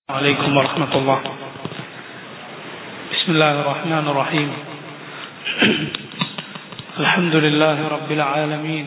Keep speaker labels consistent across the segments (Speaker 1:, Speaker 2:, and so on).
Speaker 1: عليكم ورحمة الله بسم الله الرحمن الرحيم الحمد لله رب العالمين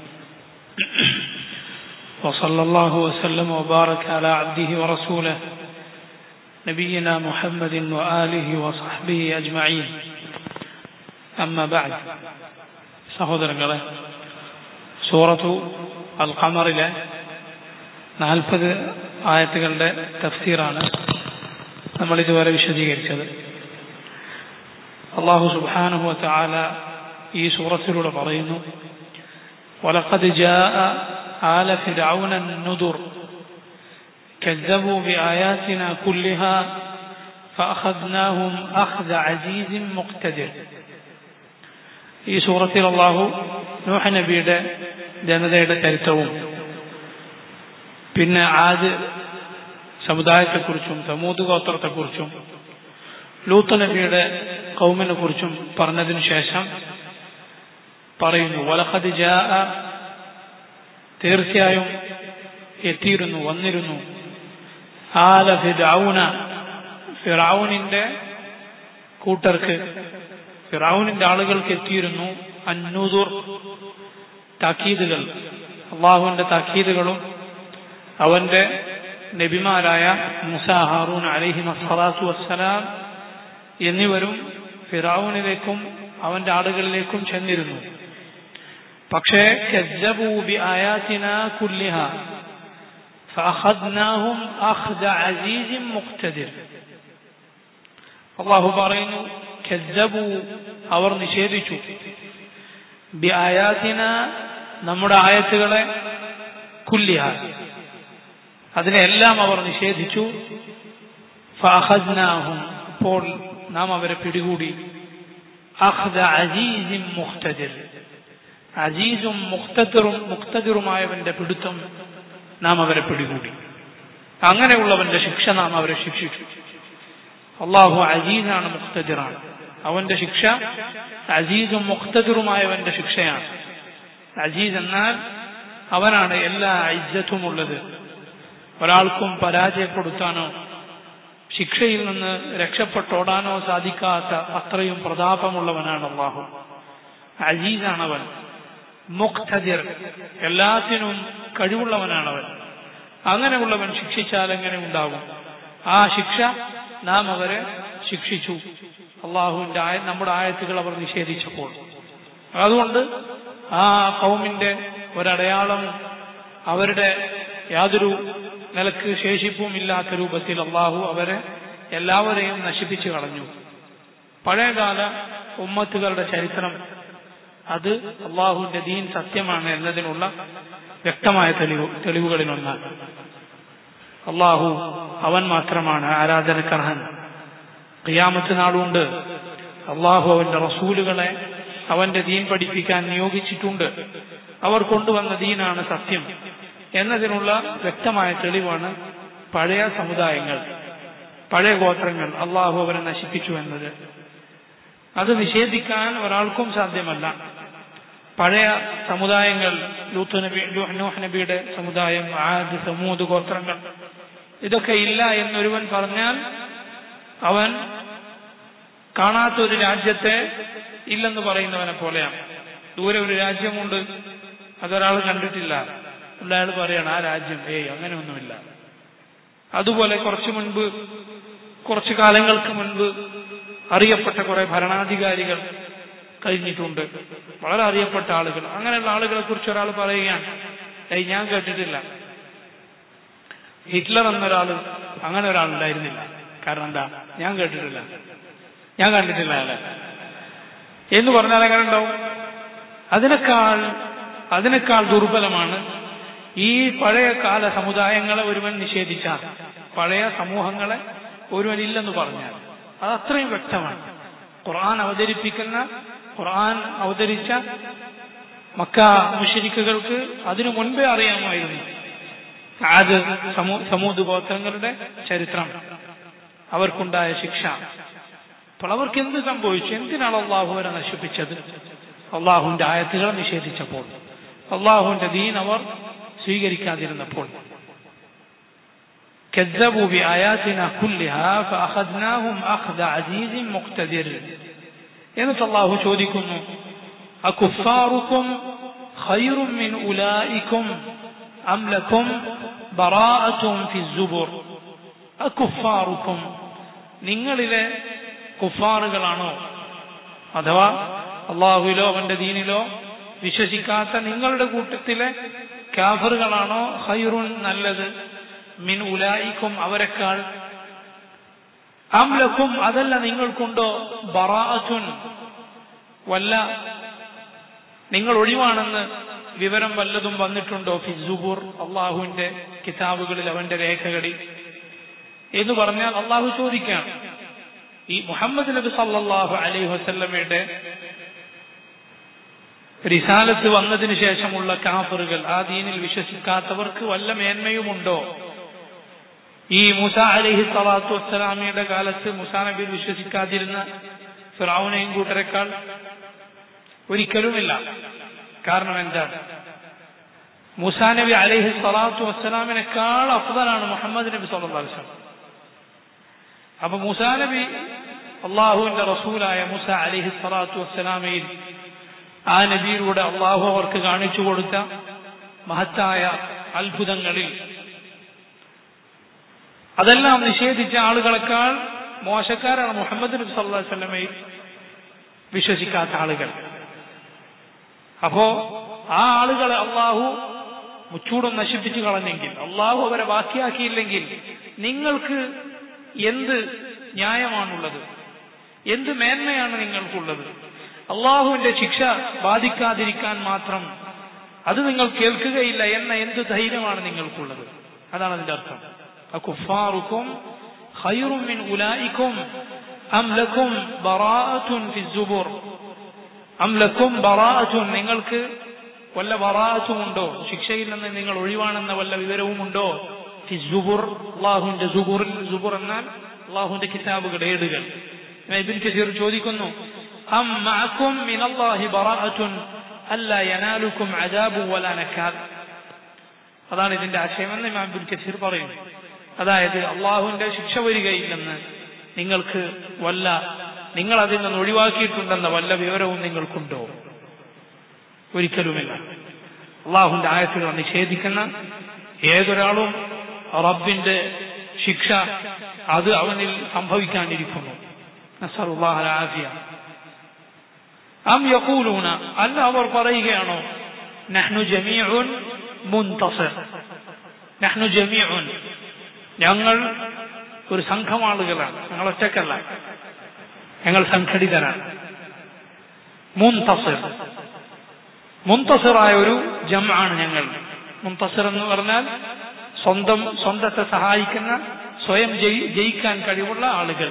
Speaker 1: وصلى الله وسلم وبارك على عبده ورسوله نبينا محمد وآله وصحبه أجمعين أما بعد സഹോദരങ്ങളെ സൂറത്തു അൽ ഖമറിലെ നാൽപ്പത് ആയത്തുകളുടെ തഫ്സീറാണ് നമ്മൾ ഇതുവരെ വിശദീകരിച്ചത് അള്ളാഹു സുബാനുഹു താല ഈ സൂറത്തിലൂടെ പറയുന്നു ولقد جاء آل فرعون النذر كذبوا بآياتنا كلها فأخذناهم أخذ عزيز مقتدر ഈ സൂറത്തിൽ അള്ളാഹു നൂഹ നബിയുടെ ജനതയുടെ ചരിത്രവും പിന്നെ ആദ് സമുദായത്തെക്കുറിച്ചും സമൂത് ഗോത്രത്തെക്കുറിച്ചും ലൂത്ത് നബിയുടെ കൗമിനെ കുറിച്ചും പറഞ്ഞതിനു ശേഷം പറയുന്നു വലഹദ് ജാ തീർച്ചയായും എത്തിയിരുന്നു വന്നിരുന്നു ആല ഫിറൌന ഫിറൌനിന്റെ കൂട്ടർക്ക് ഫിറൌനിന്റെ ആളുകൾക്ക് എത്തിയിരുന്നു അന്നൂദുർ താക്കീതുകൾ അള്ളാഹുവിന്റെ താക്കീതുകളും അവന്റെ നബിമാരായ മുസ ഹാറൂൻ അലഹി മസ്സലാത്തു വസ്സലാം എന്നിവരും ഫിറാവുനിലേക്കും അവന്റെ ആളുകളിലേക്കും ചെന്നിരുന്നു പക്ഷേ അള്ളാഹു പറയുന്നു കെജബു അവർ നിഷേധിച്ചു ബി ആയാത്തിന നമ്മുടെ ആയത്തുകളെ കുല്ലിഹ അതിനെല്ലാം അവർ നിഷേധിച്ചു ഫഅഖദ്നാഹും അപ്പോൾ നാം അവരെ പിടികൂടി അഖ്ദ അജീസിൻ മുഖ്തദിർ അജീസും മുഖ്തദിറും മുഖ്തദിറുമായവന്റെ പിടുത്തം നാം അവരെ പിടികൂടി അങ്ങനെയുള്ളവന്റെ ശിക്ഷ നാം അവരെ ശിക്ഷിച്ചു അള്ളാഹു അജീസാണ് മുഖ്തദിറാണ് അവന്റെ ശിക്ഷ അജീസും മുഖ്തദിറുമായവന്റെ ശിക്ഷയാണ് അജീസ് എന്നാൽ അവനാണ് എല്ലാ ഇജ്ജത്തുമുള്ളത് ഒരാൾക്കും പരാജയപ്പെടുത്താനോ ശിക്ഷയിൽ നിന്ന് രക്ഷപ്പെട്ടോടാനോ സാധിക്കാത്ത അത്രയും പ്രതാപമുള്ളവനാണ് അള്ളാഹു അജീസാണവൻ മുഖ്തദിർ എല്ലാത്തിനും കഴിവുള്ളവനാണവൻ അങ്ങനെയുള്ളവൻ ശിക്ഷിച്ചാൽ എങ്ങനെ ഉണ്ടാകും ആ ശിക്ഷ നാം അവരെ ശിക്ഷിച്ചു അള്ളാഹുവിന്റെ ആയ നമ്മുടെ ആയത്തുകൾ അവർ നിഷേധിച്ചപ്പോൾ അതുകൊണ്ട് ആ കൗമിന്റെ ഒരടയാളം അവരുടെ യാതൊരു നിലക്ക് ശേഷിപ്പും ഇല്ലാത്ത രൂപത്തിൽ അള്ളാഹു അവരെ എല്ലാവരെയും നശിപ്പിച്ചു കളഞ്ഞു പഴയകാല ഉമ്മത്തുകളുടെ ചരിത്രം അത് അള്ളാഹുവിന്റെ ദീൻ സത്യമാണ് എന്നതിനുള്ള വ്യക്തമായ തെളിവ് തെളിവുകളിലൊന്നാണ് അള്ളാഹു അവൻ മാത്രമാണ് ആരാധനക്കർഹൻ ഖിയാമത്ത് നാളുണ്ട് അള്ളാഹു അവന്റെ റസൂലുകളെ അവന്റെ ദീൻ പഠിപ്പിക്കാൻ നിയോഗിച്ചിട്ടുണ്ട് അവർ കൊണ്ടുവന്ന ദീനാണ് സത്യം എന്നതിനുള്ള വ്യക്തമായ തെളിവാണ് പഴയ സമുദായങ്ങൾ പഴയ ഗോത്രങ്ങൾ അള്ളാഹു അവരെ നശിപ്പിച്ചു എന്നത് അത് നിഷേധിക്കാൻ ഒരാൾക്കും സാധ്യമല്ല പഴയ സമുദായങ്ങൾ ലൂത്ത് നബി നൂഹ് നബിയുടെ സമുദായം ആദ് സമൂത് ഗോത്രങ്ങൾ ഇതൊക്കെ ഇല്ല എന്നൊരുവൻ പറഞ്ഞാൽ അവൻ കാണാത്ത ഒരു രാജ്യത്തെ ഇല്ലെന്ന് പറയുന്നവനെ പോലെയാണ് ദൂരെ ഒരു രാജ്യമുണ്ട് അതൊരാൾ കണ്ടിട്ടില്ല അയാൾ പറയണം ആ രാജ്യം ഏയ് അങ്ങനെയൊന്നുമില്ല അതുപോലെ കുറച്ചു മുൻപ് കുറച്ചു കാലങ്ങൾക്ക് മുൻപ് അറിയപ്പെട്ട കുറെ ഭരണാധികാരികൾ കഴിഞ്ഞിട്ടുണ്ട് വളരെ അറിയപ്പെട്ട ആളുകൾ അങ്ങനെയുള്ള ആളുകളെ കുറിച്ച് ഒരാൾ പറയുകയാണ് ഏയ് ഞാൻ കേട്ടിട്ടില്ല ഹിറ്റ്ലർ എന്നൊരാൾ അങ്ങനെ ഒരാൾ ഉണ്ടായിരുന്നില്ല കാരണം എന്താ ഞാൻ കേട്ടിട്ടില്ല ഞാൻ കണ്ടിട്ടില്ല അയാളെ എന്ന് പറഞ്ഞാൽ എങ്ങനെ ഉണ്ടാവും അതിനേക്കാൾ അതിനേക്കാൾ ദുർബലമാണ് ഈ പഴയ കാല സമുദായങ്ങളെ ഒരുവൻ നിഷേധിച്ചാൽ പഴയ സമൂഹങ്ങളെ ഒരുവൻ ഇല്ലെന്ന് പറഞ്ഞാൽ അത് അത്രയും വ്യക്തമാണ് ഖുർആൻ അവതരിപ്പിക്കുന്ന ഖുർആൻ അവതരിച്ച മക്ക മുഷരിക്കുകൾക്ക് അതിനു മുൻപേ അറിയാമായിരുന്നു ആദ് സമൂത് ഗോത്രങ്ങളുടെ ചരിത്രം അവർക്കുണ്ടായ ശിക്ഷ അപ്പോൾ അവർക്ക് എന്ത് സംഭവിച്ചു എന്തിനാണ് അള്ളാഹു അവരെ നശിപ്പിച്ചത് അള്ളാഹുവിന്റെ ആയത്തുകളെ നിഷേധിച്ചപ്പോൾ അള്ളാഹുവിന്റെ ദീൻ അവർ സ്വീകരിക്കാതിരുന്നപ്പോൾ كذبوا بآياتنا كلها فأخذناهم أخذ عزيز مقتدر എന്നിട്ട് അള്ളാഹു ചോദിക്കുന്നു അക്കുഫാറുക്കും ഖൈറും മിൻ ഉലായിക്കും അം ലക്കും ബറാഅത്തും ഫി സുബുർ അക്കുഫാറുക്കും നിങ്ങളിലെ കുഫാറുകളാണോ അഥവാ അള്ളാഹുവിലോ അവന്റെ ദീനിലോ വിശ്വസിക്കാത്ത നിങ്ങളുടെ കൂട്ടത്തിലെ കാഫറുകളാണോ ഹൈറുൻ നല്ലത് മിൻ ഉലായിക്കും അവരെക്കാൾ അംലക്കും അതല്ല നിങ്ങൾക്കുണ്ടോ ബറാഅത്തുൻ വല്ല നിങ്ങൾ ഒഴിവാണെന്ന് വിവരം വല്ലതും വന്നിട്ടുണ്ടോ ഫിസുബൂർ അള്ളാഹുവിന്റെ കിതാബുകളിൽ അവന്റെ രേഖകളിൽ എന്ന് പറഞ്ഞാൽ അള്ളാഹു ചോദിക്കുകയാണ് ഈ മുഹമ്മദ് നബി സല്ലാഹു അലൈഹി വസല്ലമയുടെ റിസാലത്ത് വന്നതിന് ശേഷമുള്ള കാഫറുകൾ ആ ദീനിൽ വിശ്വസിക്കാത്തവർക്ക് വല്ല മേന്മയുമുണ്ടോ ഈ മുസ അലഹി സ്വലാത്തു വസ്സലാമിയുടെ കാലത്ത് മുസാ നബി വിശ്വസിക്കാതിരുന്ന ഫിറാവുനെയും കൂട്ടരെക്കാൾ ഒരിക്കലുമില്ല കാരണം എന്താണ് മുസാ നബി അലഹി സ്വലാത്തു വസ്സലാമിനേക്കാൾ അഫ്ദലാണ് മുഹമ്മദ് നബി സല്ലാസ്ലാം അപ്പൊ മുസാ നബി അള്ളാഹുവിന്റെ റസൂലായ മുസ അലഹി സ്വലാത്തു വസ്സലാമയിൽ ആ നബിയിലൂടെ അള്ളാഹു അവർക്ക് കാണിച്ചു കൊടുത്ത മഹത്തായ അത്ഭുതങ്ങളിൽ അതെല്ലാം നിഷേധിച്ച ആളുകളെക്കാൾ മോശക്കാരാണ് മുഹമ്മദ് നബി സല്ലാ വല്ലമയിൽ വിശ്വസിക്കാത്ത ആളുകൾ അപ്പോ ആ ആളുകളെ അള്ളാഹു മുച്ചൂടും നശിപ്പിച്ചു കളഞ്ഞെങ്കിൽ അള്ളാഹു അവരെ ബാക്കിയാക്കിയില്ലെങ്കിൽ നിങ്ങൾക്ക് എന്ത് ന്യായമാണുള്ളത് എന്ത് മേന്മയാണ് നിങ്ങൾക്കുള്ളത് അള്ളാഹുവിന്റെ ശിക്ഷ ബാധിക്കാതിരിക്കാൻ മാത്രം അത് നിങ്ങൾ കേൾക്കുകയില്ല എന്ന എന്ത് ധൈര്യമാണ് നിങ്ങൾക്കുള്ളത് അതാണ് അതിന്റെ അർത്ഥം അക്കുഫാറുക്കും ഖൈറും മിൻ ഉലായിക്കും അം ലക്കും ബറാഅത്തുൻ ഫി സുബുർ അം ലക്കും ബറാഅത്തുൻ നിങ്ങൾക്ക് വല്ല ബറാഅത്തും ഉണ്ടോ ശിക്ഷയിൽ നിന്ന് നിങ്ങൾ ഒഴിവാണെന്ന വല്ല വിവരവും ഉണ്ടോ ഫി സുബുർ അള്ളാഹുവിന്റെ സുബുറിൽ സുബുർ എന്നാൽ അള്ളാഹുവിന്റെ കിതാബുകൾ ഏടുകൾ ഇബിൻ കസീർ ചോദിക്കുന്നു അം മഅക്കും മിൻ അല്ലാഹി ബറാഅത്തുൻ അല്ല യനാലുക്കും അജാബു വല നക്കാൽ അതാണ് ഇതിന്റെ ആശയമെന്ന് ഇമാം ഇബിൻ കസീർ പറയുന്നു അതായത് അള്ളാഹുവിന്റെ ശിക്ഷ വരികയില്ലെന്ന് നിങ്ങൾക്ക് വല്ല നിങ്ങൾ അതിൽ നിന്ന് ഒഴിവാക്കിയിട്ടുണ്ടെന്ന വല്ല വിവരവും നിങ്ങൾക്കുണ്ടോ ഒരിക്കലുമില്ല അള്ളാഹുവിന്റെ ആയത്തുകൾ നിഷേധിക്കുന്ന ഏതൊരാളും റബ്ബിന്റെ ശിക്ഷ അത് അവനിൽ സംഭവിക്കാനിരിക്കുന്നു നസറുല്ലാഹുലാഫിയ അം യഖൂലൂന അല്ല അവർ പറയുകയാണോ നഹ്നു ജമീഉൻ മുൻതസിർ നഹ്നു ജമീഉൻ ഞങ്ങൾ ഒരു സംഘം ആളുകളാണ് ഞങ്ങൾ ഒറ്റക്കല്ല ഞങ്ങൾ സംഘടിതരാണ് മുൻതസിർ മുൻതസിറായ ഒരു ജമാണ് ഞങ്ങൾ മുൻതസിർ എന്ന് പറഞ്ഞാൽ സ്വന്തം സ്വന്തത്തെ സഹായിക്കുന്ന സ്വയം ജയിക്കാൻ കഴിവുള്ള ആളുകൾ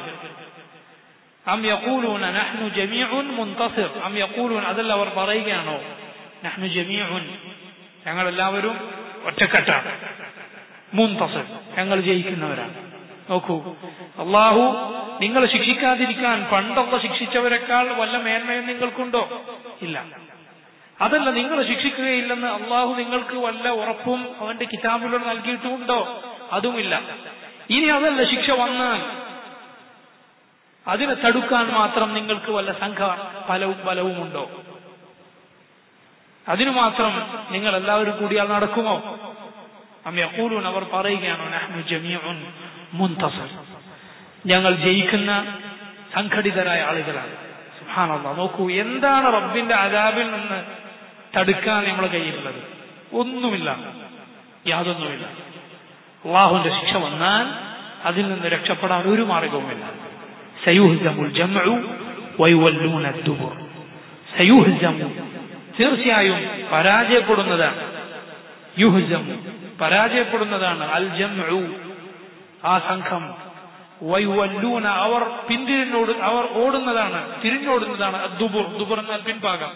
Speaker 1: അം യഖൂലൂന നഹ്നു ജമീഉൻ മുൻതസിർ അം യഖൂലൂൻ അതല്ല അവർ പറയുകയാണോ നഹ്നു ജമീഉൻ ഞങ്ങൾ എല്ലാവരും ഒറ്റക്കെട്ടാണ് മുൻതസിർ ഞങ്ങൾ ജയിക്കുന്നവരാണ് നോക്കൂ അള്ളാഹു നിങ്ങൾ ശിക്ഷിക്കാതിരിക്കാൻ പണ്ടൊക്കെ ശിക്ഷിച്ചവരെക്കാൾ വല്ല മേന്മയും നിങ്ങൾക്കുണ്ടോ ഇല്ല അതല്ല നിങ്ങൾ ശിക്ഷിക്കുകയില്ലെന്ന് അള്ളാഹു നിങ്ങൾക്ക് വല്ല ഉറപ്പും അവന്റെ കിതാബിലൂടെ നൽകിയിട്ടുമുണ്ടോ അതുമില്ല ഇനി അതല്ല ശിക്ഷ വന്നാൽ അതിനെ തടുക്കാൻ മാത്രം നിങ്ങൾക്ക് വല്ല സംഘ ഫലവും ബലവുമുണ്ടോ അതിനു മാത്രം നിങ്ങൾ എല്ലാവരും കൂടിയാൽ നടക്കുമോ അം യഖൂലൂൻ അവർ പറയുകയാണോ നഹ്നു ജമീഉൻ മുൻതസർ ഞങ്ങൾ ജയിക്കുന്ന സംഘടിതരായ ആളുകളാണ് സുബ്ഹാനല്ലാഹ് നോക്കൂ എന്താണ് റബ്ബിന്റെ അതാബിൽ നിന്ന് തടുക്കാൻ നമ്മളെ കയ്യിലുള്ളത് ഒന്നുമില്ല യാതൊന്നുമില്ല അള്ളാഹുവിന്റെ ശിക്ഷ വന്നാൽ അതിൽ നിന്ന് രക്ഷപ്പെടാൻ ഒരു മാർഗവുമില്ല സയൂഹ്സമുൽ ജംഉ വയുവല്ലൂന ദുബുർ സയൂഹ്സമു തീർച്ചയായും പരാജയപ്പെടുന്നതാണ് യുഹ്സമു പരാജയപ്പെടുന്നതാണ് അൽ ജംഉ ആ സംഘം വൈവല്ലൂന അവർ പിന്തിരിഞ്ഞോട് അവർ ഓടുന്നതാണ് തിരിഞ്ഞോടുന്നതാണ് ദുബുർ ദുബുർ എന്നാൽ പിൻഭാഗം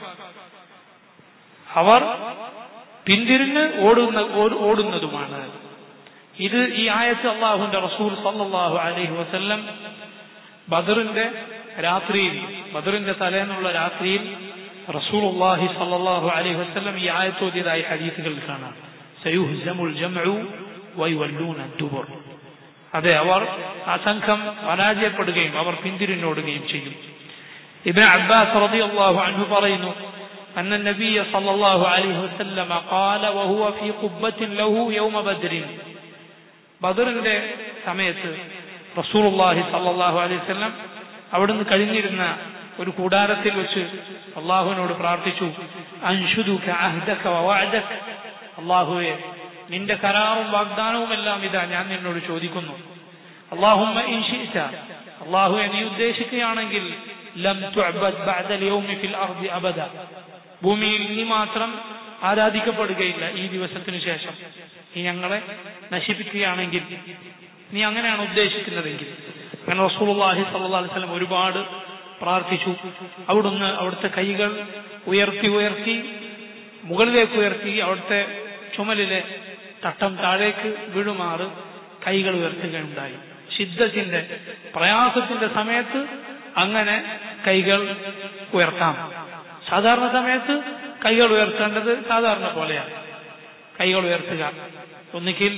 Speaker 1: അവർ പിന്തിരിഞ്ഞ് ഓടുന്ന ഓടുന്നതുമാണ് ഇത് ഈ ആയത്ത് അള്ളാഹുന്റെ റസൂൽ സല്ലാഹു അലൈഹി വസല്ലം ബദറിന്റെ രാത്രിയിൽ ബദറിന്റെ തലേന്നുള്ള രാത്രിയിൽ റസൂൽ അള്ളാഹി സല്ലാഹു അലൈഹി വസല്ലം ഈ ആയത്തോതിയതായി ഹദീസുകൾ കാണാം സയുഹ്സമുൽ ജംഉ വൈവല്ലൂന ദുബുർ അതെ അവർ ആ സംഘം പരാജയപ്പെടുകയും അവർ പിന്തിരിഞ്ഞോടുകയും ചെയ്യും ഇബൻ അബ്ബാസ് റളിയല്ലാഹു അൻഹു പറയുന്നു أن النبي صلى الله عليه وسلم قال وهو في قبة له يوم بدر ബദറിന്റെ സമയത്ത് റസൂലുള്ളാഹി സല്ലല്ലാഹു അലൈഹി വസല്ലം അവിടുന്ന് കഴിഞ്ഞിരുന്ന ഒരു കൂടാരത്തിൽ വെച്ച് അള്ളാഹുവിനോട് പ്രാർത്ഥിച്ചു അൻഷുദുക അഹ്ദക വവഅദക അള്ളാഹുവെ നിന്റെ കരാറും വാഗ്ദാനവും എല്ലാം ഇതാ ഞാൻ നിന്നോട് ചോദിക്കുന്നു അള്ളാഹുമ്മ ഇൻ ശിഅത അള്ളാഹുവെ നീ ഉദ്ദേശിക്കുകയാണെങ്കിൽ ലം തുഅബദ് ബഅദ യൗമി ഫിൽ അർദി അബദ ഭൂമിയിൽ നീ മാത്രം ആരാധിക്കപ്പെടുകയില്ല ഈ ദിവസത്തിനു ശേഷം നീ ഞങ്ങളെ നശിപ്പിക്കുകയാണെങ്കിൽ നീ അങ്ങനെയാണ് ഉദ്ദേശിക്കുന്നതെങ്കിൽ അങ്ങനെ റസൂലുള്ളാഹി സ്വല്ലല്ലാഹു അലൈഹി വസല്ലം ഒരുപാട് പ്രാർത്ഥിച്ചു അവിടുന്ന് അവിടുത്തെ കൈകൾ ഉയർത്തി ഉയർത്തി മുകളിലേക്ക് ഉയർത്തി അവിടുത്തെ ചുമലിലെ തട്ടം താഴേക്ക് വീഴുമാറ് കൈകൾ ഉയർത്തുകയുണ്ടായി ശിദ്ധത്തിന്റെ പ്രയാസത്തിന്റെ സമയത്ത് അങ്ങനെ കൈകൾ ഉയർത്താം സാധാരണ സമയത്ത് കൈകൾ ഉയർത്തേണ്ടത് സാധാരണ പോലെയാണ് കൈകൾ ഉയർത്തുക ഒന്നുകിൽ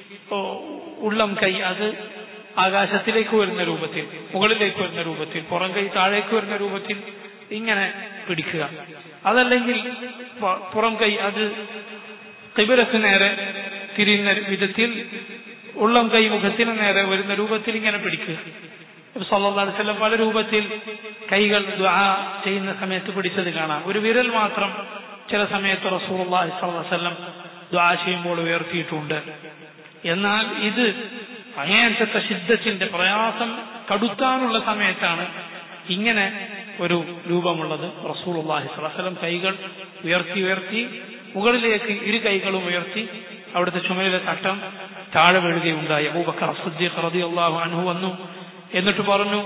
Speaker 1: ഉള്ളം കൈ അത് ആകാശത്തിലേക്ക് വരുന്ന രൂപത്തിൽ മുകളിലേക്ക് വരുന്ന രൂപത്തിൽ പുറം കൈ താഴേക്ക് വരുന്ന രൂപത്തിൽ ഇങ്ങനെ പിടിക്കുക അതല്ലെങ്കിൽ പുറം കൈ അത് കിബിലക്ക് നേരെ തിരിയുന്ന വിധത്തിൽ ഉള്ളം കൈ മുഖത്തിന് നേരെ വരുന്ന രൂപത്തിൽ ഇങ്ങനെ പിടിക്കുക സല്ലാസ്ലം പല രൂപത്തിൽ കൈകൾ ദ്വാ ചെയ്യുന്ന സമയത്ത് പിടിച്ചത് കാണാം ഒരു വിരൽ മാത്രം ചില സമയത്ത് റസൂള്ളി സ്വല്ലം ദ്വാ ചെയ്യുമ്പോൾ ഉയർത്തിയിട്ടുണ്ട് എന്നാൽ ഇത് അങ്ങേയറ്റത്തെ ശുദ്ധത്തിന്റെ പ്രയാസം കടുത്താനുള്ള സമയത്താണ് ഇങ്ങനെ ഒരു രൂപമുള്ളത് റസൂൽ അള്ളാഹി സ്വലം കൈകൾ ഉയർത്തി ഉയർത്തി മുകളിലേക്ക് ഇരു കൈകളും ഉയർത്തി അവിടുത്തെ ചുമലിലെ തട്ടം താഴെ വീഴുകയുണ്ടായി അബൂബക്കർ സിദ്ദീഖ് റളിയല്ലാഹു അൻഹു വന്നു എന്നിട്ട് പറഞ്ഞു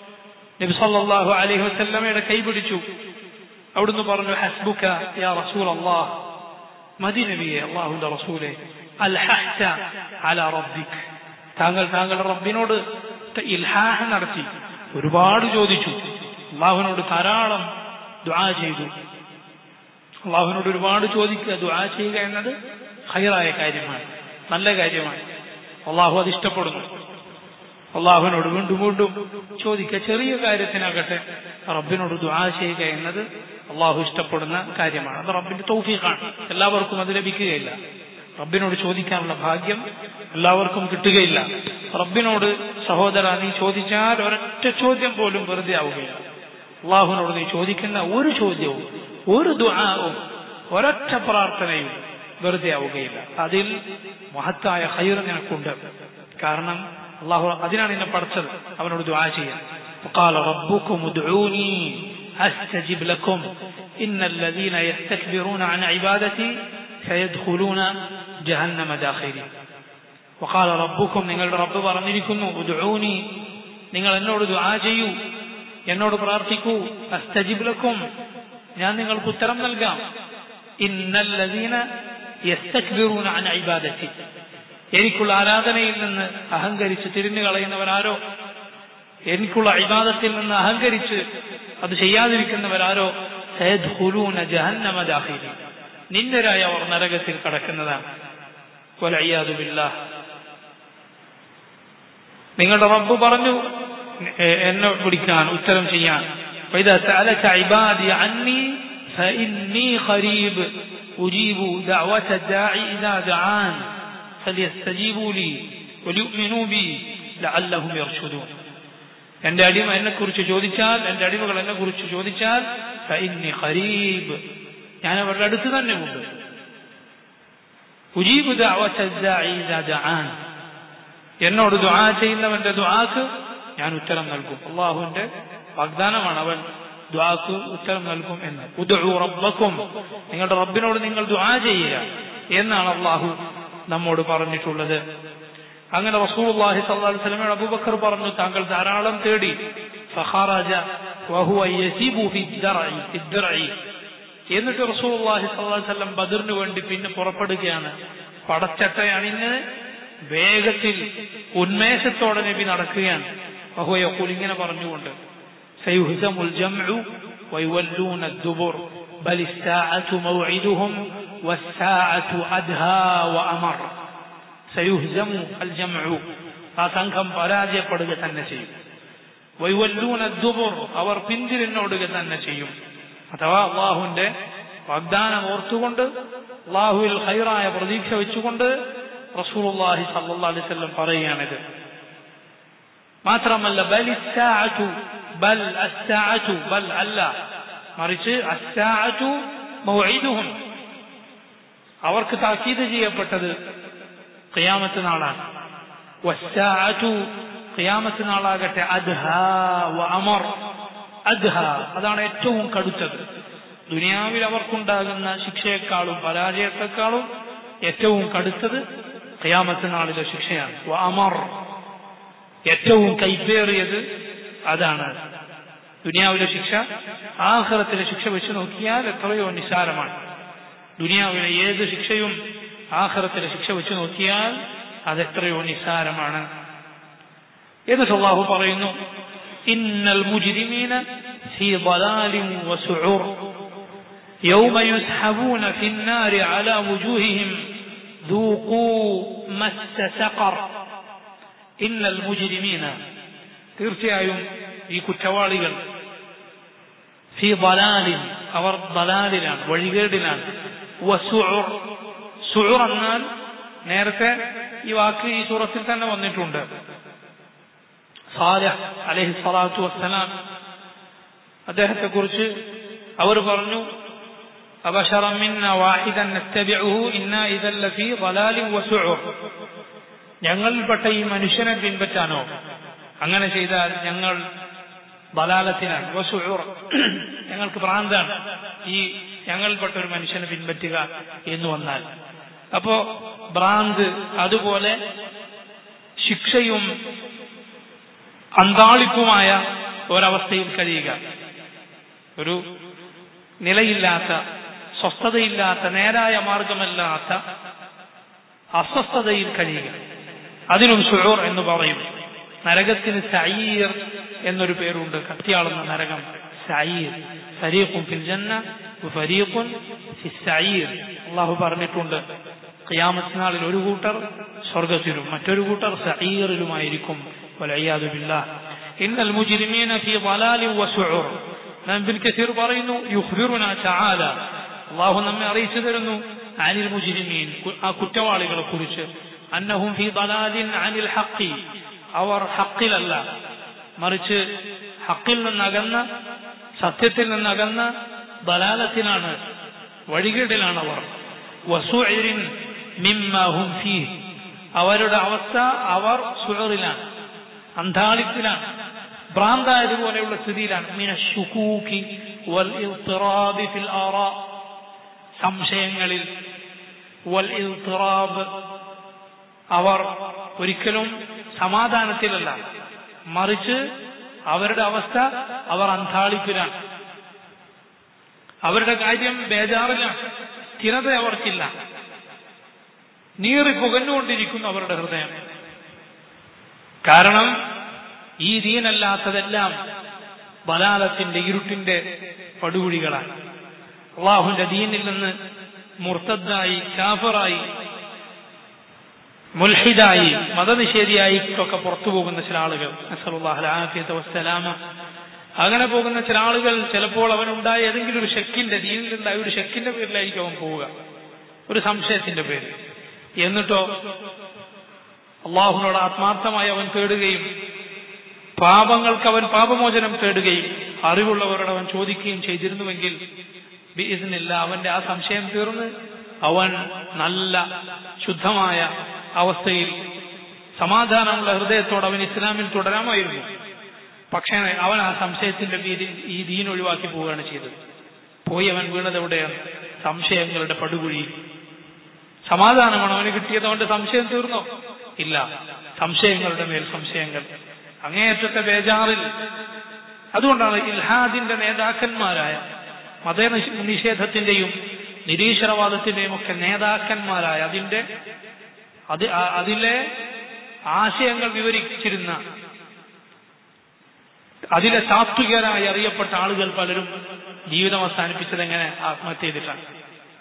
Speaker 1: നബി സല്ലല്ലാഹു അലൈഹി വസല്ലമയുടെ കൈ പിടിച്ചു അവിടുന്ന് പറഞ്ഞു ഹസ്ബുക യാ റസൂൽ അല്ലാഹ് മദി നബിയെ അള്ളാഹുന്റെ റസൂലെ അൽഹഹ്ത അല റബ്ബിക് താങ്കൾ താങ്കളുടെ റബ്ബിനോട് ഇൽഹാഹ നടത്തി ഒരുപാട് ചോദിച്ചു അള്ളാഹുവിനോട് ധാരാളം ദുആ ചെയ്തു അള്ളാഹുവിനോട് ഒരുപാട് ചോദിക്കുക ദുആ ചെയ്യുക എന്നത് ഹൈറായ കാര്യമാണ് നല്ല കാര്യമാണ് അള്ളാഹു അത് ഇഷ്ടപ്പെടുന്നു അള്ളാഹുവിനോട് വീണ്ടും വീണ്ടും ചോദിക്കുക ചെറിയ കാര്യത്തിനാകട്ടെ റബ്ബിനോട് ദുആ ചെയ്യുക എന്നത് അള്ളാഹു ഇഷ്ടപ്പെടുന്ന കാര്യമാണ് അത് റബ്ബിന്റെ തൗഫീഖാണ് എല്ലാവർക്കും അത് ലഭിക്കുകയില്ല റബ്ബിനോട് ചോദിക്കാനുള്ള ഭാഗ്യം എല്ലാവർക്കും കിട്ടുകയില്ല റബ്ബിനോട് സഹോദര നീ ചോദിച്ചാൽ ഒരൊറ്റ ചോദ്യം പോലും വെറുതെ ആവുകയില്ല അള്ളാഹുവിനോട് നീ ചോദിക്കുന്ന ഒരു ചോദ്യവും ഒരു ദുആവും ഒരൊറ്റ പ്രാർത്ഥനയും വെറുതെ ആവുകയില്ല അതിൽ മഹത്തായ ഹൈർ നിനക്കുണ്ട് കാരണം അള്ളാഹു അതിനാണ് എന്നെ പഠിച്ചത് അവനോട് ദുആ ചെയ്യാൻ وقال ربكم ادعوني أستجب لكم إن الذين يستكبرون عن عبادتي سيدخلون جهنم داخلين وقال ربكم നിങ്ങളുടെ റബ്ബ് പറഞ്ഞിരിക്കുന്നു ഉദ്ഊനി നിങ്ങൾ എന്നോട് ദുആ ചെയ്യൂ എന്നോട് പ്രാർത്ഥിക്കൂ അസ്തജിബ് ലക്കും ഞാൻ നിങ്ങൾക്ക് ഉത്തരം നൽകാം ഇന്നല്ലദീന യസ്തക്ബിറൂന അൻ ഇബാദത്തി എനിക്കുള്ള ആരാധനയിൽ നിന്ന് അഹങ്കരിച്ച് തിരിഞ്ഞു കളയുന്നവരാരോ എനിക്കുള്ള ഇബാദത്തിൽ നിന്ന് അഹങ്കരിച്ച് അത് ചെയ്യാതിരിക്കുന്നവരാരോ സയദ്ഖുലൂന ജഹന്നമ ദാഖിലി നിന്ദരായ അവർ നരകത്തിൽ കടക്കുന്നതാണ് വലയ്യാദു ബില്ലാഹ് നിങ്ങളുടെ റബ്ബ് പറഞ്ഞു എന്നെ വിളിക്കാൻ ഉത്തരം ചെയ്യാൻ فإذا سألك عبادي عني فإني قريب أجيب دعوة الداعي إذا دعان فليستجيبوا لي وليؤمنوا بي لعلهم يرشدون എന്റെ അടിമ എന്നെ കുറിച്ച് ചോദിച്ചാൽ എന്റെ അടിമകൾ എന്നെ കുറിച്ച് ചോദിച്ചാൽ ഫഇന്നി ഖരീബ് ഞാൻ അവരുടെ അടുത്ത് തന്നെ ഉണ്ട് ഉജീബ് ദഅവത ദാഇ ഇദാ ദഅാൻ എന്നോട് ദുആ ചെയ്യുന്നവന്റെ ദുആക്ക് ഞാൻ ഉത്തരം നൽകും അള്ളാഹുവിന്റെ വാഗ്ദാനമാണ് അവൻ ദുആക്ക് ഉത്തരം നൽകും എന്ന് ഉദ്ഉ റബ്ബക്കും നിങ്ങളുടെ റബ്ബിനോട് നിങ്ങൾ ദുആ ചെയ്യുക എന്നാണ് അള്ളാഹു നമ്മോട് പറഞ്ഞിട്ടുള്ളത് അങ്ങനെ റസൂലുള്ളാഹി സ്വല്ലല്ലാഹു അലൈഹി വസല്ലം അബൂബക്കർ പറഞ്ഞു താങ്കൾ ധാരാളം തേടി ഫഖറജ വഹുവ യസിബു ഫി ദർഇ ഫി ദർഇ എന്നിട്ട് റസൂലുള്ളാഹി സ്വല്ലല്ലാഹു അലൈഹി വസല്ലം ബദറിന് വേണ്ടി പിന്നെ പുറപ്പെടുകയാണ് പടച്ചട്ട അണിഞ്ഞ് വേഗത്തിൽ ഉന്മേഷത്തോടെ നബി നടക്കുകയാണ് വഹുവ യഖൂൽ ഇങ്ങനെ പറഞ്ഞുകൊണ്ട് സയുഹ്സമുൽ ജംഉ വയുവല്ലൂന الدبر بل الساعة موعدهم والساعة أدهى وأمر സയുഹ്സമു അൽ ജംഉ ആ സംഘം പരാജയപ്പെടുക തന്നെ ചെയ്യും വൈവല്ലൂന ദുബുർ അവർ പിന്തിരിഞ്ഞോടുക തന്നെ ചെയ്യും അഥവാ അള്ളാഹുവിന്റെ വാഗ്ദാനം ഓർത്തുകൊണ്ട് അള്ളാഹുവിൽ ഹൈറായ പ്രതീക്ഷ വെച്ചുകൊണ്ട് റസൂലുള്ളാഹി സല്ലല്ലാഹു അലൈഹി വസല്ലം പറയുകയാണിത് മാത്രമല്ല ബൽ ഇസ്സാഅതു ബൽ അസ്സാഅതു ബൽ അല്ല മറിച്ച് അസ്സാഅതു മൗഇദുഹും അവർക്ക് താക്കീത് ചെയ്യപ്പെട്ടത് ഖിയാമത്ത് നാളാണ് വസ്സാഅതു ഖിയാമത്ത് നാളാകട്ടെ അദ്ഹ വ അമർ അദ്ഹ അതാണ് ഏറ്റവും കടുത്തത് ദുനിയാവിൽ അവർക്കുണ്ടാകുന്ന ശിക്ഷയെക്കാളും പരാജയത്തെക്കാളും ഏറ്റവും കടുത്തത് ഖിയാമത്ത് നാളിലെ ശിക്ഷയാണ് വ അമർ ഏറ്റവും കൈപ്പേറിയത് അതാണ് ദുനിയാവിലെ ശിക്ഷ ആഹ്റത്തിലെ ശിക്ഷ വെച്ച് നോക്കിയാൽ എത്രയോ നിസാരമാണ് ദുനിയാവിലെ ഏത് ശിക്ഷയും ആഹ്റത്തിലെ ശിക്ഷ വെച്ച് നോക്കിയാൽ അതെത്രയോ നിസാരമാണ് എന്നിട്ട് അള്ളാഹു പറയുന്നു ഇന്നൽ മുജ്രിമീന في ضلال وسعور يوم يسحبون في النار على وجوههم ذوقوا مس سقر إن المجرمين തീർച്ചയായും ഈ കുറ്റവാളികൾ ഫി ബലാലിൻ അവർ ബലാലിലാണ് വഴികേടിലാണ് വസുഉർ സുഉർ എന്നാൽ നേരത്തെ ഈ വാക്ക് ഈ സൂറത്തിൽ തന്നെ വന്നിട്ടുണ്ട് സാലിഹ് അലൈഹി സ്വലാത്തു വസ്സലാം അദ്ദേഹത്തെ കുറിച്ച് അവർ പറഞ്ഞു أبشرا منا واحدا نتبعه إنا إذا لفي ضلال وسعر ഞങ്ങളിൽപ്പെട്ട ഈ മനുഷ്യനെ പിൻപറ്റാനോ അങ്ങനെ ചെയ്താൽ ഞങ്ങൾ ബലാലത്തിനാണ് വസുഉർ ഞങ്ങൾക്ക് ഭ്രാന്താണ് ഈ ഞങ്ങളിൽപ്പെട്ട ഒരു മനുഷ്യനെ പിൻപറ്റുക എന്ന് വന്നാൽ അപ്പോ ഭ്രാന്ത് അതുപോലെ ശിക്ഷയും അന്താളിപ്പുമായ ഒരവസ്ഥയിൽ കഴിയുക ഒരു നിലയില്ലാത്ത സ്വസ്ഥതയില്ലാത്ത നേരായ മാർഗമല്ലാത്ത അസ്വസ്ഥതയിൽ കഴിയുക അതിനും ഷുഴൂർ എന്ന് പറയും നരകത്തിന് സയീർ എന്നൊരു പേരുണ്ട് കത്തിയാളുന്ന നരകം സയീർ ഫരീഖും ഫിൽ ജന്ന ഫരീഖുൻ ഫി സയീർ അള്ളാഹു പറഞ്ഞിട്ടുണ്ട് ഖിയാമത്ത് നാളിൽ ഒരു കൂട്ടർ സ്വർഗത്തിലും മറ്റൊരു കൂട്ടർ സയീറിലുമായിരിക്കും വലയ്യാദു ബില്ലാഹ് ഇന്നൽ മുജ്രിമീന ഫി ളലാലിൻ വസുഉർ നാം ബിൻ കസീർ പറയുന്നു യുഖ്ബിറുന തആല അള്ളാഹു നമ്മെ അറിയിച്ചു തരുന്നു അനിൽ മുജ്രിമീൻ ആ കുറ്റവാളികളെ കുറിച്ച് അന്നഹും ഫി ളലാലിൻ അനിൽ ഹഖി അവർ ഹക്കിലല്ല മറിച്ച് ഹക്കിൽ നിന്നകന്ന സത്യത്തിൽ നിന്നകന്ന ബലാലത്തിലാണ് വഴികേടിലാണ് അവർ വസുഇരിൻ മിമ്മാഹും ഫീ അവരുടെ അവസ്ഥ അവർ സുഹറിലാണ് അന്താളിപ്പിലാണ് ഭ്രാന്തായതുപോലെയുള്ള സ്ഥിതിയിലാണ് മിന ഷുക്കൂക്കി വൽ ഇൽത്തിറാബി ഫിൽ ആറാ സംശയങ്ങളിൽ വൽ ഇൽത്തിറാബ് അവർ ഒരിക്കലും സമാധാനത്തിലല്ല മറിച്ച് അവരുടെ അവസ്ഥ അവർ അന്താളിപ്പിലാണ് അവരുടെ കാര്യം ബേജാറിലാണ് സ്ഥിരത അവർക്കില്ല നീറി പുകഞ്ഞുകൊണ്ടിരിക്കുന്നു അവരുടെ ഹൃദയം കാരണം ഈ ദീനല്ലാത്തതെല്ലാം ബലാലത്തിന്റെ ഇരുട്ടിന്റെ പടുകുഴികളാണ് അള്ളാഹുന്റെ ദീനിൽ നിന്ന് മുർത്തദ്ദായി കാഫറായി മുൽഹിദായി മതനിഷേധിയായി ഒക്കെ പുറത്തു പോകുന്ന ചില ആളുകൾ നസറുല്ലാഹുലാഫിയത്ത് വസ്സലാമ അങ്ങനെ പോകുന്ന ചില ആളുകൾ ചിലപ്പോൾ അവനുണ്ടായ ഏതെങ്കിലും ഒരു ഷെക്കിന്റെ ദീനിലുണ്ടായ ഒരു ഷെക്കിന്റെ പേരിലായിരിക്കും അവൻ പോവുക ഒരു സംശയത്തിന്റെ പേര് എന്നിട്ടോ അള്ളാഹുനോട് ആത്മാർത്ഥമായി അവൻ തേടുകയും പാപങ്ങൾക്ക് അവൻ പാപമോചനം തേടുകയും അറിവുള്ളവരോട് അവൻ ചോദിക്കുകയും ചെയ്തിരുന്നുവെങ്കിൽ ബിഇസ്നില്ല അവന്റെ ആ സംശയം തീർന്ന് അവൻ നല്ല ശുദ്ധമായ അവസ്ഥയിൽ സമാധാനമുള്ള ഹൃദയത്തോടെ അവൻ ഇസ്ലാമിൽ തുടരാമായിരുന്നു പക്ഷേ അവൻ ആ സംശയത്തിന്റെ പേരിൽ ഈ ദീൻ ഒഴിവാക്കി പോവുകയാണ് ചെയ്തത് പോയി അവൻ വീണത് എവിടെയാണ് സംശയങ്ങളുടെ പടുകുഴിയിൽ സമാധാനമാണ് അവന് കിട്ടിയത് അവന്റെ സംശയം തീർന്നോ ഇല്ല സംശയങ്ങളുടെ മേൽ സംശയങ്ങൾ അങ്ങേയറ്റത്തെ ബേജാറിൽ അതുകൊണ്ടാണ് ഇൽഹാദിന്റെ നേതാക്കന്മാരായ മത നിഷേധത്തിന്റെയും നിരീശ്വരവാദത്തിന്റെയും ഒക്കെ നേതാക്കന്മാരായ അതിന്റെ അത് അതിലെ ആശയങ്ങൾ വിവരിച്ചിരുന്ന അതിലെ താത്വികരായി അറിയപ്പെട്ട ആളുകൾ പലരും ജീവിതം അവസാനിപ്പിച്ചത് എങ്ങനെ ആത്മഹത്യ ചെയ്തിട്ടാണ്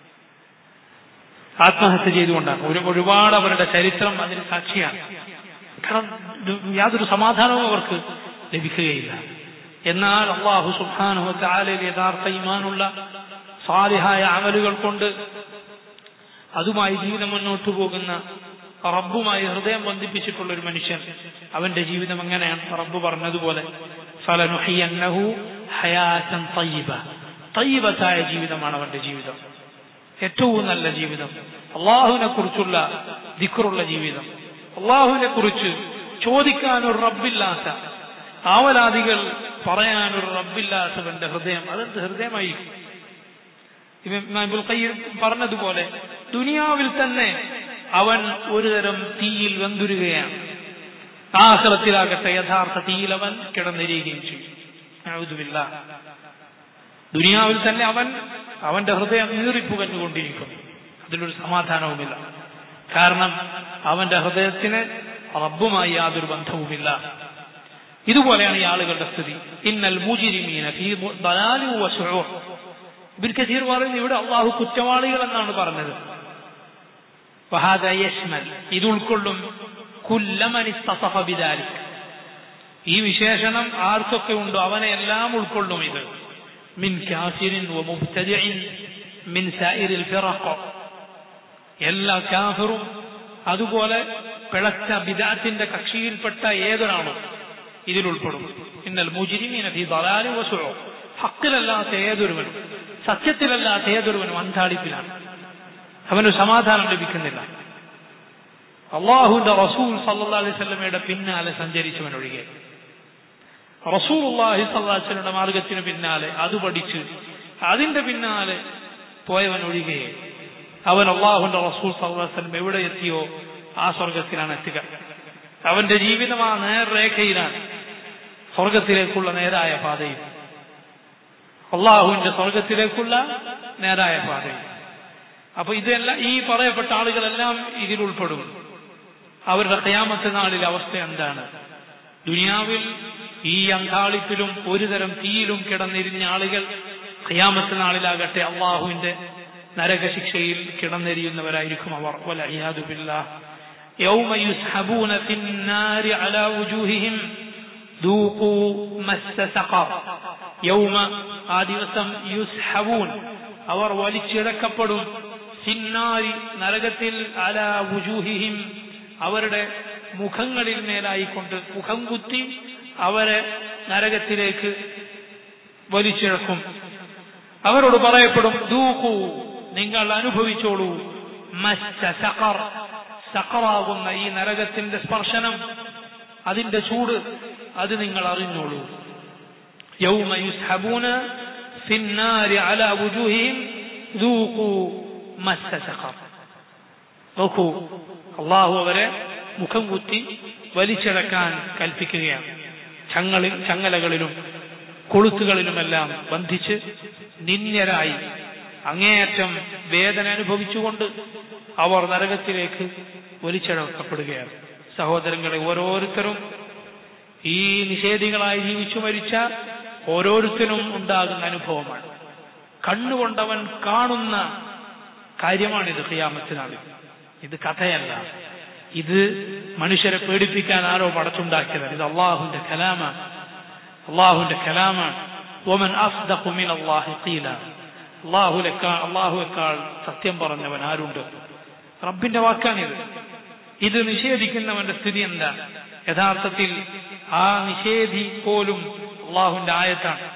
Speaker 1: ആത്മഹത്യ ചെയ്തുകൊണ്ടാണ് ഒരു ഒരുപാട് അവരുടെ ചരിത്രം അതിന് സാക്ഷിയാണ് കാരണം യാതൊരു സമാധാനവും അവർക്ക് ലഭിക്കുകയില്ല എന്നാൽ അള്ളാഹു സുബ്ഹാനഹു താലയിൽ യഥാർത്ഥ ഈമാനുള്ള സാലിഹായ അമലുകൾ കൊണ്ട് അതുമായി ജീവിതം മുന്നോട്ടു പോകുന്ന റബ്ബുമായി ഹൃദയം ബന്ധിപ്പിച്ചിട്ടുള്ള ഒരു മനുഷ്യൻ അവന്റെ ജീവിതം എങ്ങനെയാണ് റബ്ബ് പറഞ്ഞതുപോലെ ഫലനുഹിയന്നഹു ഹയാസൻ തയ്യിബ തയ്യിബത്തായ ജീവിതമാണ് അവന്റെ ജീവിതം ഏറ്റവും നല്ല ജീവിതം അള്ളാഹുവിനെ കുറിച്ചുള്ള ദിക്കറുള്ള ജീവിതം അള്ളാഹുവിനെ കുറിച്ച് ചോദിക്കാനൊരു റബ്ബില്ലാത്ത ആവലാദികൾ പറയാനൊരു റബ്ബില്ലാത്തവന്റെ ഹൃദയം അതെന്ത് ഹൃദയമായി ഇമാമുൽ ഖയ്യിം പറഞ്ഞതുപോലെ ദുനിയാവിൽ തന്നെ അവൻ ഒരുതരം തീയിൽ വെന്തുരുകയാണ് ആഹ്ലത്തിലാകട്ടെ യഥാർത്ഥ തീയിൽ അവൻ കിടന്നിരിക്കുകയും ചെയ്യും ഔദുബില്ലാ. ദുനിയാവിൽ തന്നെ അവൻ അവന്റെ ഹൃദയം നീറിപ്പുകഞ്ഞുകൊണ്ടിരിക്കുന്നു അതിലൊരു സമാധാനവുമില്ല കാരണം അവന്റെ ഹൃദയത്തിന് റബ്ബുമായി യാതൊരു ബന്ധവുമില്ല ഇതുപോലെയാണ് ഈ ആളുകളുടെ സ്ഥിതി ഇന്നൽ മുജിരിമീന ഫീ ദലാലി വശുഊർ ഇബിൻ കസീർ പറയുന്നു ഇവിടെ അള്ളാഹു കുറ്റവാളികൾ എന്നാണ് പറഞ്ഞത് വഹാദ യശ്മൽ ഇത് ഉൾക്കൊള്ളും കുല്ലമൻ ഇസ്തസഫ ബിദാലിക് ഈ വിശേഷണം ആർക്കൊക്കെ ഉണ്ടോ അവനെ എല്ലാം ഉൾക്കൊള്ളും ഇത് മിൻ കാഫിരിൻ വ മുബ്തദിഇൻ മിൻ സായിരിൽ ഫിറഖ എല്ലാ കാഫിറും അതുപോലെ പിളച്ച ബിദാത്തിന്റെ കക്ഷിയിൽപ്പെട്ട ഏതൊരാളും ഇതിൽ ഉൾപ്പെടും ഇന്നൽ മുജിരിമീന ഫീ ദലാലി വസുഉ ഹക്കിലല്ലാത്ത ഏതൊരുവനും സത്യത്തിലല്ലാത്ത ഏതൊരുവനും അന്താളിപ്പിലാണ് അവന് സമാധാനം ലഭിക്കുന്നില്ല അള്ളാഹുന്റെ റസൂൽ സല്ലാ അലൈഹി സ്വലമയുടെ പിന്നാലെ സഞ്ചരിച്ചവൻ ഒഴികെ റസൂൽ അള്ളാഹി സല്ലാസ്ലയുടെ മാർഗത്തിന് പിന്നാലെ അത് പഠിച്ച് അതിന്റെ പിന്നാലെ പോയവൻ ഒഴികെ അവൻ അള്ളാഹുന്റെ റസൂൽ സല്ലാസ്ലം എവിടെ എത്തിയോ ആ സ്വർഗത്തിലാണ് എത്തുക അവന്റെ ജീവിതം ആ നേർരേഖയിലാണ് സ്വർഗത്തിലേക്കുള്ള നേരായ പാതയിൽ അള്ളാഹുവിന്റെ സ്വർഗത്തിലേക്കുള്ള നേരായ പാതയിൽ അപ്പൊ ഇതെല്ലാം ഈ പറയപ്പെട്ട ആളുകളെല്ലാം ഇതിൽ ഉൾപ്പെടും അവരുടെ കയാമത്തെ നാളിൽ അവസ്ഥ എന്താണ് ദുനിയാവിൽ ഈ അങ്കാളിപ്പിലും ഒരുതരം തീയിലും കിടന്നിരിഞ്ഞ ആളുകൾ ഖിയാമത്ത് നാളിലാകട്ടെ അള്ളാഹുവിന്റെ നരകശിക്ഷയിൽ കിടന്നെരിയുന്നവരായിരിക്കും അവർ വലഹിയാദു ബില്ലാഹ് يوم يسحبون في النار على وجوههم ذوقوا مس سقر يوم ആ ദിവസം യുസ്ഹബൂൻ അവർ വലിച്ചിഴക്കപ്പെടും സിന്നാരി നരകത്തിൽ അല വുജൂഹിഹിം അവരുടെ മുഖങ്ങളിൽ മേലായിക്കൊണ്ട് മുഖം കുത്തി അവരെ നരകത്തിലേക്ക് വലിച്ചിഴക്കും അവരോട് പറയപ്പെടും ദൂക്കൂ നിങ്ങൾ അനുഭവിച്ചോളൂ മസ്സ സഖർ സഖറാകുന്ന ഈ നരകത്തിന്റെ സ്പർശനം അതിന്റെ ചൂട് അത് നിങ്ങൾ അറിഞ്ഞോളൂ യൗമ യുസ്ഹബൂന ഫിന്നാരി അല വുജൂഹിഹിം ذوقوا മസ്സ സഖർ നോക്കൂ അള്ളാഹു അവരെ മുഖം കുത്തി വലിച്ചിഴക്കാൻ കൽപ്പിക്കുകയാണ് ചങ്ങളിൽ ചങ്ങലകളിലും കൊളുത്തുകളിലുമെല്ലാം ബന്ധിച്ച് നിന്യരായി അങ്ങേയറ്റം വേദന അനുഭവിച്ചുകൊണ്ട് അവർ നരകത്തിലേക്ക് വലിച്ചിഴക്കപ്പെടുകയാണ് സഹോദരങ്ങളെ ഓരോരുത്തരും ഈ നിഷേധികളായി ജീവിച്ചു മരിച്ച ഓരോരുത്തരും ഉണ്ടാകുന്ന അനുഭവമാണ് കണ്ണുകൊണ്ടവൻ കാണുന്ന കാര്യമാണിത് ഖിയാമത്തിനാളിൽ ഇത് കഥയല്ല ഇത് മനുഷ്യരെ പേടിപ്പിക്കാൻ ആരോ പടച്ചുണ്ടാക്കിയതാണ് ഇത് അള്ളാഹുവിന്റെ കലാമാണ് അള്ളാഹുവിന്റെ കലാമാണ് ഒമൻ അഫ്ദഖു മിൻ അല്ലാഹി ഖീല അള്ളാഹുലേക്കാൾ അള്ളാഹുവേക്കാൾ സത്യം പറഞ്ഞവൻ ആരുണ്ട് റബ്ബിന്റെ വാക്കാണിത് ഇത് നിഷേധിക്കുന്നവന്റെ സ്ഥിതി എന്താ യഥാർത്ഥത്തിൽ ആ നിഷേധി പോലും അള്ളാഹുവിന്റെ ആയത്താണ്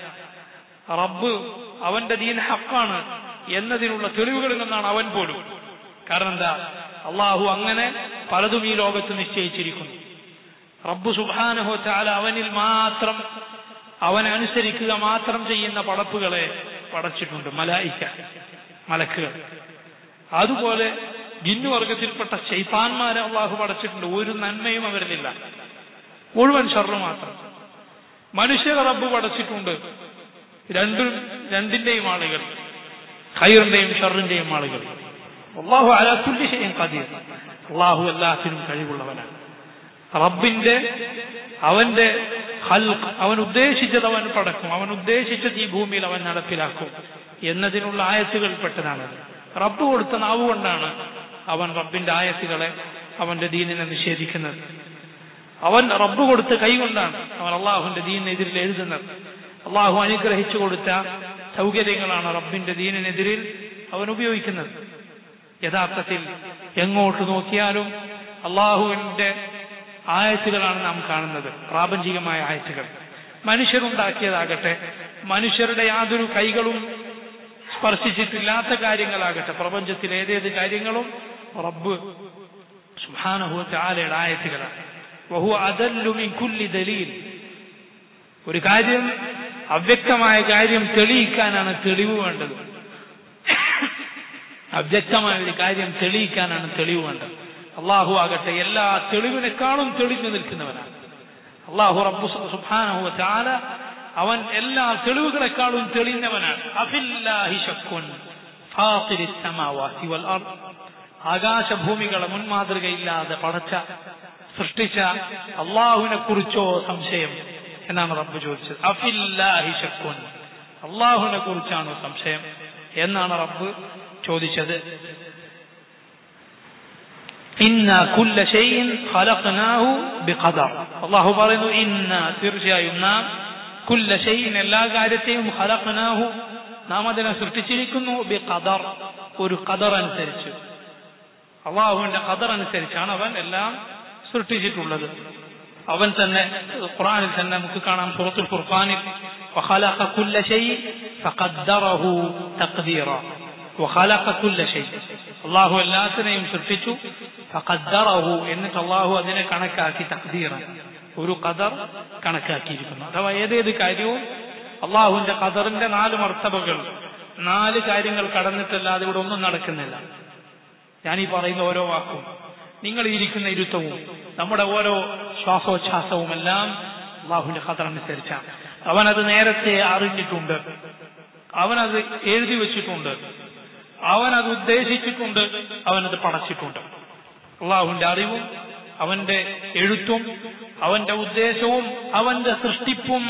Speaker 1: റബ്ബ് അവന്റെ ദീൻ ഹക്കാണ് എന്നതിനുള്ള തെളിവുകളിൽ നിന്നാണ് അവൻ പോലും കാരണം എന്താ അള്ളാഹു അങ്ങനെ പലതും ഈ ലോകത്ത് നിശ്ചയിച്ചിരിക്കുന്നു റബ്ബ് സുബാനഹോ ചാല അവനിൽ മാത്രം അവനെ അനുസരിക്കുക മാത്രം ചെയ്യുന്ന പടപ്പുകളെ പടച്ചിട്ടുണ്ട് മലായിക്ക മലക്കുകൾ അതുപോലെ ജിന്നുവർഗത്തിൽപ്പെട്ട ശൈത്താന്മാരെ അള്ളാഹു പടച്ചിട്ടുണ്ട് ഒരു നന്മയും അവരിലില്ല മുഴുവൻ ഷർറ് മാത്രം മനുഷ്യരെ റബ്ബ് പടച്ചിട്ടുണ്ട് രണ്ടും രണ്ടിന്റെയും ആളുകൾ ഖൈറിന്റെയും ഷറിന്റെയും ആളുകൾ അള്ളാഹു അലാത്തുല്യ ചെയ്യാൻ കതിയ അള്ളാഹു എല്ലാത്തിനും കഴിവുള്ളവനാണ് റബ്ബിന്റെ അവന്റെ ഹൽക്ക് അവൻ ഉദ്ദേശിച്ചത് അവൻ പടക്കും അവൻ ഉദ്ദേശിച്ചത് ഈ ഭൂമിയിൽ അവൻ നടപ്പിലാക്കും എന്നതിനുള്ള ആയത്തുകൾ പെട്ടതാണ് റബ്ബ് കൊടുത്ത നാവ് കൊണ്ടാണ് അവൻ റബ്ബിന്റെ ആയത്തുകളെ അവന്റെ ദീനിനെ നിഷേധിക്കുന്നത് അവൻ റബ്ബ് കൊടുത്ത കൈ കൊണ്ടാണ് അവൻ അള്ളാഹുവിന്റെ ദീനിനെതിരിൽ എഴുതുന്നത് അള്ളാഹു അനുഗ്രഹിച്ചു കൊടുത്ത സൗകര്യങ്ങളാണ് റബ്ബിന്റെ ദീനിനെതിരിൽ അവൻ ഉപയോഗിക്കുന്നത് യഥാർത്ഥത്തിൽ എങ്ങോട്ട് നോക്കിയാലും അള്ളാഹുവിന്റെ ആയത്തുകളാണ് നാം കാണുന്നത് പ്രാപഞ്ചികമായ ആയത്തുകൾ മനുഷ്യരുണ്ടാക്കിയതാകട്ടെ മനുഷ്യരുടെ യാതൊരു കൈകളും സ്പർശിച്ചിട്ടില്ലാത്ത കാര്യങ്ങളാകട്ടെ പ്രപഞ്ചത്തിൽ ഏതേത് കാര്യങ്ങളും റബ്ബ് സുഹാനഹുവത്തെ ആലയുടെ ആയത്തുകളാണ് വഹു അതല്ലുമിൻ കുല്ലി ദലീൽ ഒരു കാര്യം അവ്യക്തമായ കാര്യം തെളിയിക്കാനാണ് തെളിവ് വേണ്ടത് അവ്യക്തമായ ഒരു കാര്യം തെളിയിക്കാനാണ് തെളിവ് വേണ്ടത് അള്ളാഹു ആകട്ടെ എല്ലാ തെളിവിനേക്കാളും തെളിഞ്ഞു നിൽക്കുന്നവനാണ് അള്ളാഹു റബ്ബു സുബ്ഹാനഹു വതആല അവൻ എല്ലാ തെളിവുകളെക്കാളും തെളിഞ്ഞവനാണ് അഫില്ലാഹി ശക്കുൻ ഫാത്തിരിസ് സമാവാതി വൽ അർദ് ആകാശഭൂമികളെ മുൻമാതൃകയില്ലാതെ പടച്ച സൃഷ്ടിച്ച അള്ളാഹുവിനെ കുറിച്ചോ സംശയം എന്നാണ് റബ്ബ് ചോദിച്ചത് അഫില്ലാഹി ശക്കുൻ അള്ളാഹുവിനെ കുറിച്ചാണോ സംശയം എന്നാണ് റബ്ബ് ചോദിച്ചത് ഇന്ന കുല്ല ഷൈഇൻ ഖലഖനാഹു ബിഖദർ അല്ലാഹു പറയുന്നു ഇന്ന തീർച്ചയായും നാം കുല്ല ഷൈഇൻ എല്ലാ കാര്യത്തെയും ഖലഖനാഹു നാം അതിനെ സൃഷ്ടിച്ചിരിക്കുന്നു ബിഖദർ ഒരു ഖദർ അനുസരിച്ച് അള്ളാഹുവിന്റെ ഖദർ അനുസരിച്ചാണ് അവൻ എല്ലാം സൃഷ്ടിച്ചിട്ടുള്ളത് അവൻ തന്നെ ഖുർആനിൽ തന്നെ നമുക്ക് കാണാം സൂറത്തുൽ ഫുർഖാനിൽ وخلق كل شيء فقدره تقديرا وخلق كل شيء അള്ളാഹു എല്ലാത്തിനെയും സൃഷ്ടിച്ചു ഫഖദ്ദറഹു എന്നിട്ട് അള്ളാഹു അതിനെ കണക്കാക്കി തഖ്ദീറ ഒരു ഖദർ കണക്കാക്കിയിരിക്കുന്നു അഥവാ ഏതേത് കാര്യവും അള്ളാഹുവിന്റെ ഖദറിന്റെ നാല് മർത്തബകൾ നാല് കാര്യങ്ങൾ കടന്നിട്ടല്ലാതെ ഇവിടെ ഒന്നും നടക്കുന്നില്ല ഞാൻ ഈ പറയുന്ന ഓരോ വാക്കും നിങ്ങൾ ഇരിക്കുന്ന ഇരുത്തവും നമ്മുടെ ഓരോ ശ്വാസോച്ഛ്വാസവും എല്ലാം അള്ളാഹുവിന്റെ ഖദർ അനുസരിച്ചാണ് അവനത് നേരത്തെ അറിഞ്ഞിട്ടുണ്ട് അവനത് എഴുതി വെച്ചിട്ടുണ്ട് അവനത് ഉദ്ദേശിച്ചിട്ടുണ്ട് അവനത് പടച്ചിട്ടുണ്ട് അള്ളാഹുവിന്റെ അറിവും അവന്റെ എഴുത്തും അവന്റെ ഉദ്ദേശവും അവന്റെ സൃഷ്ടിപ്പും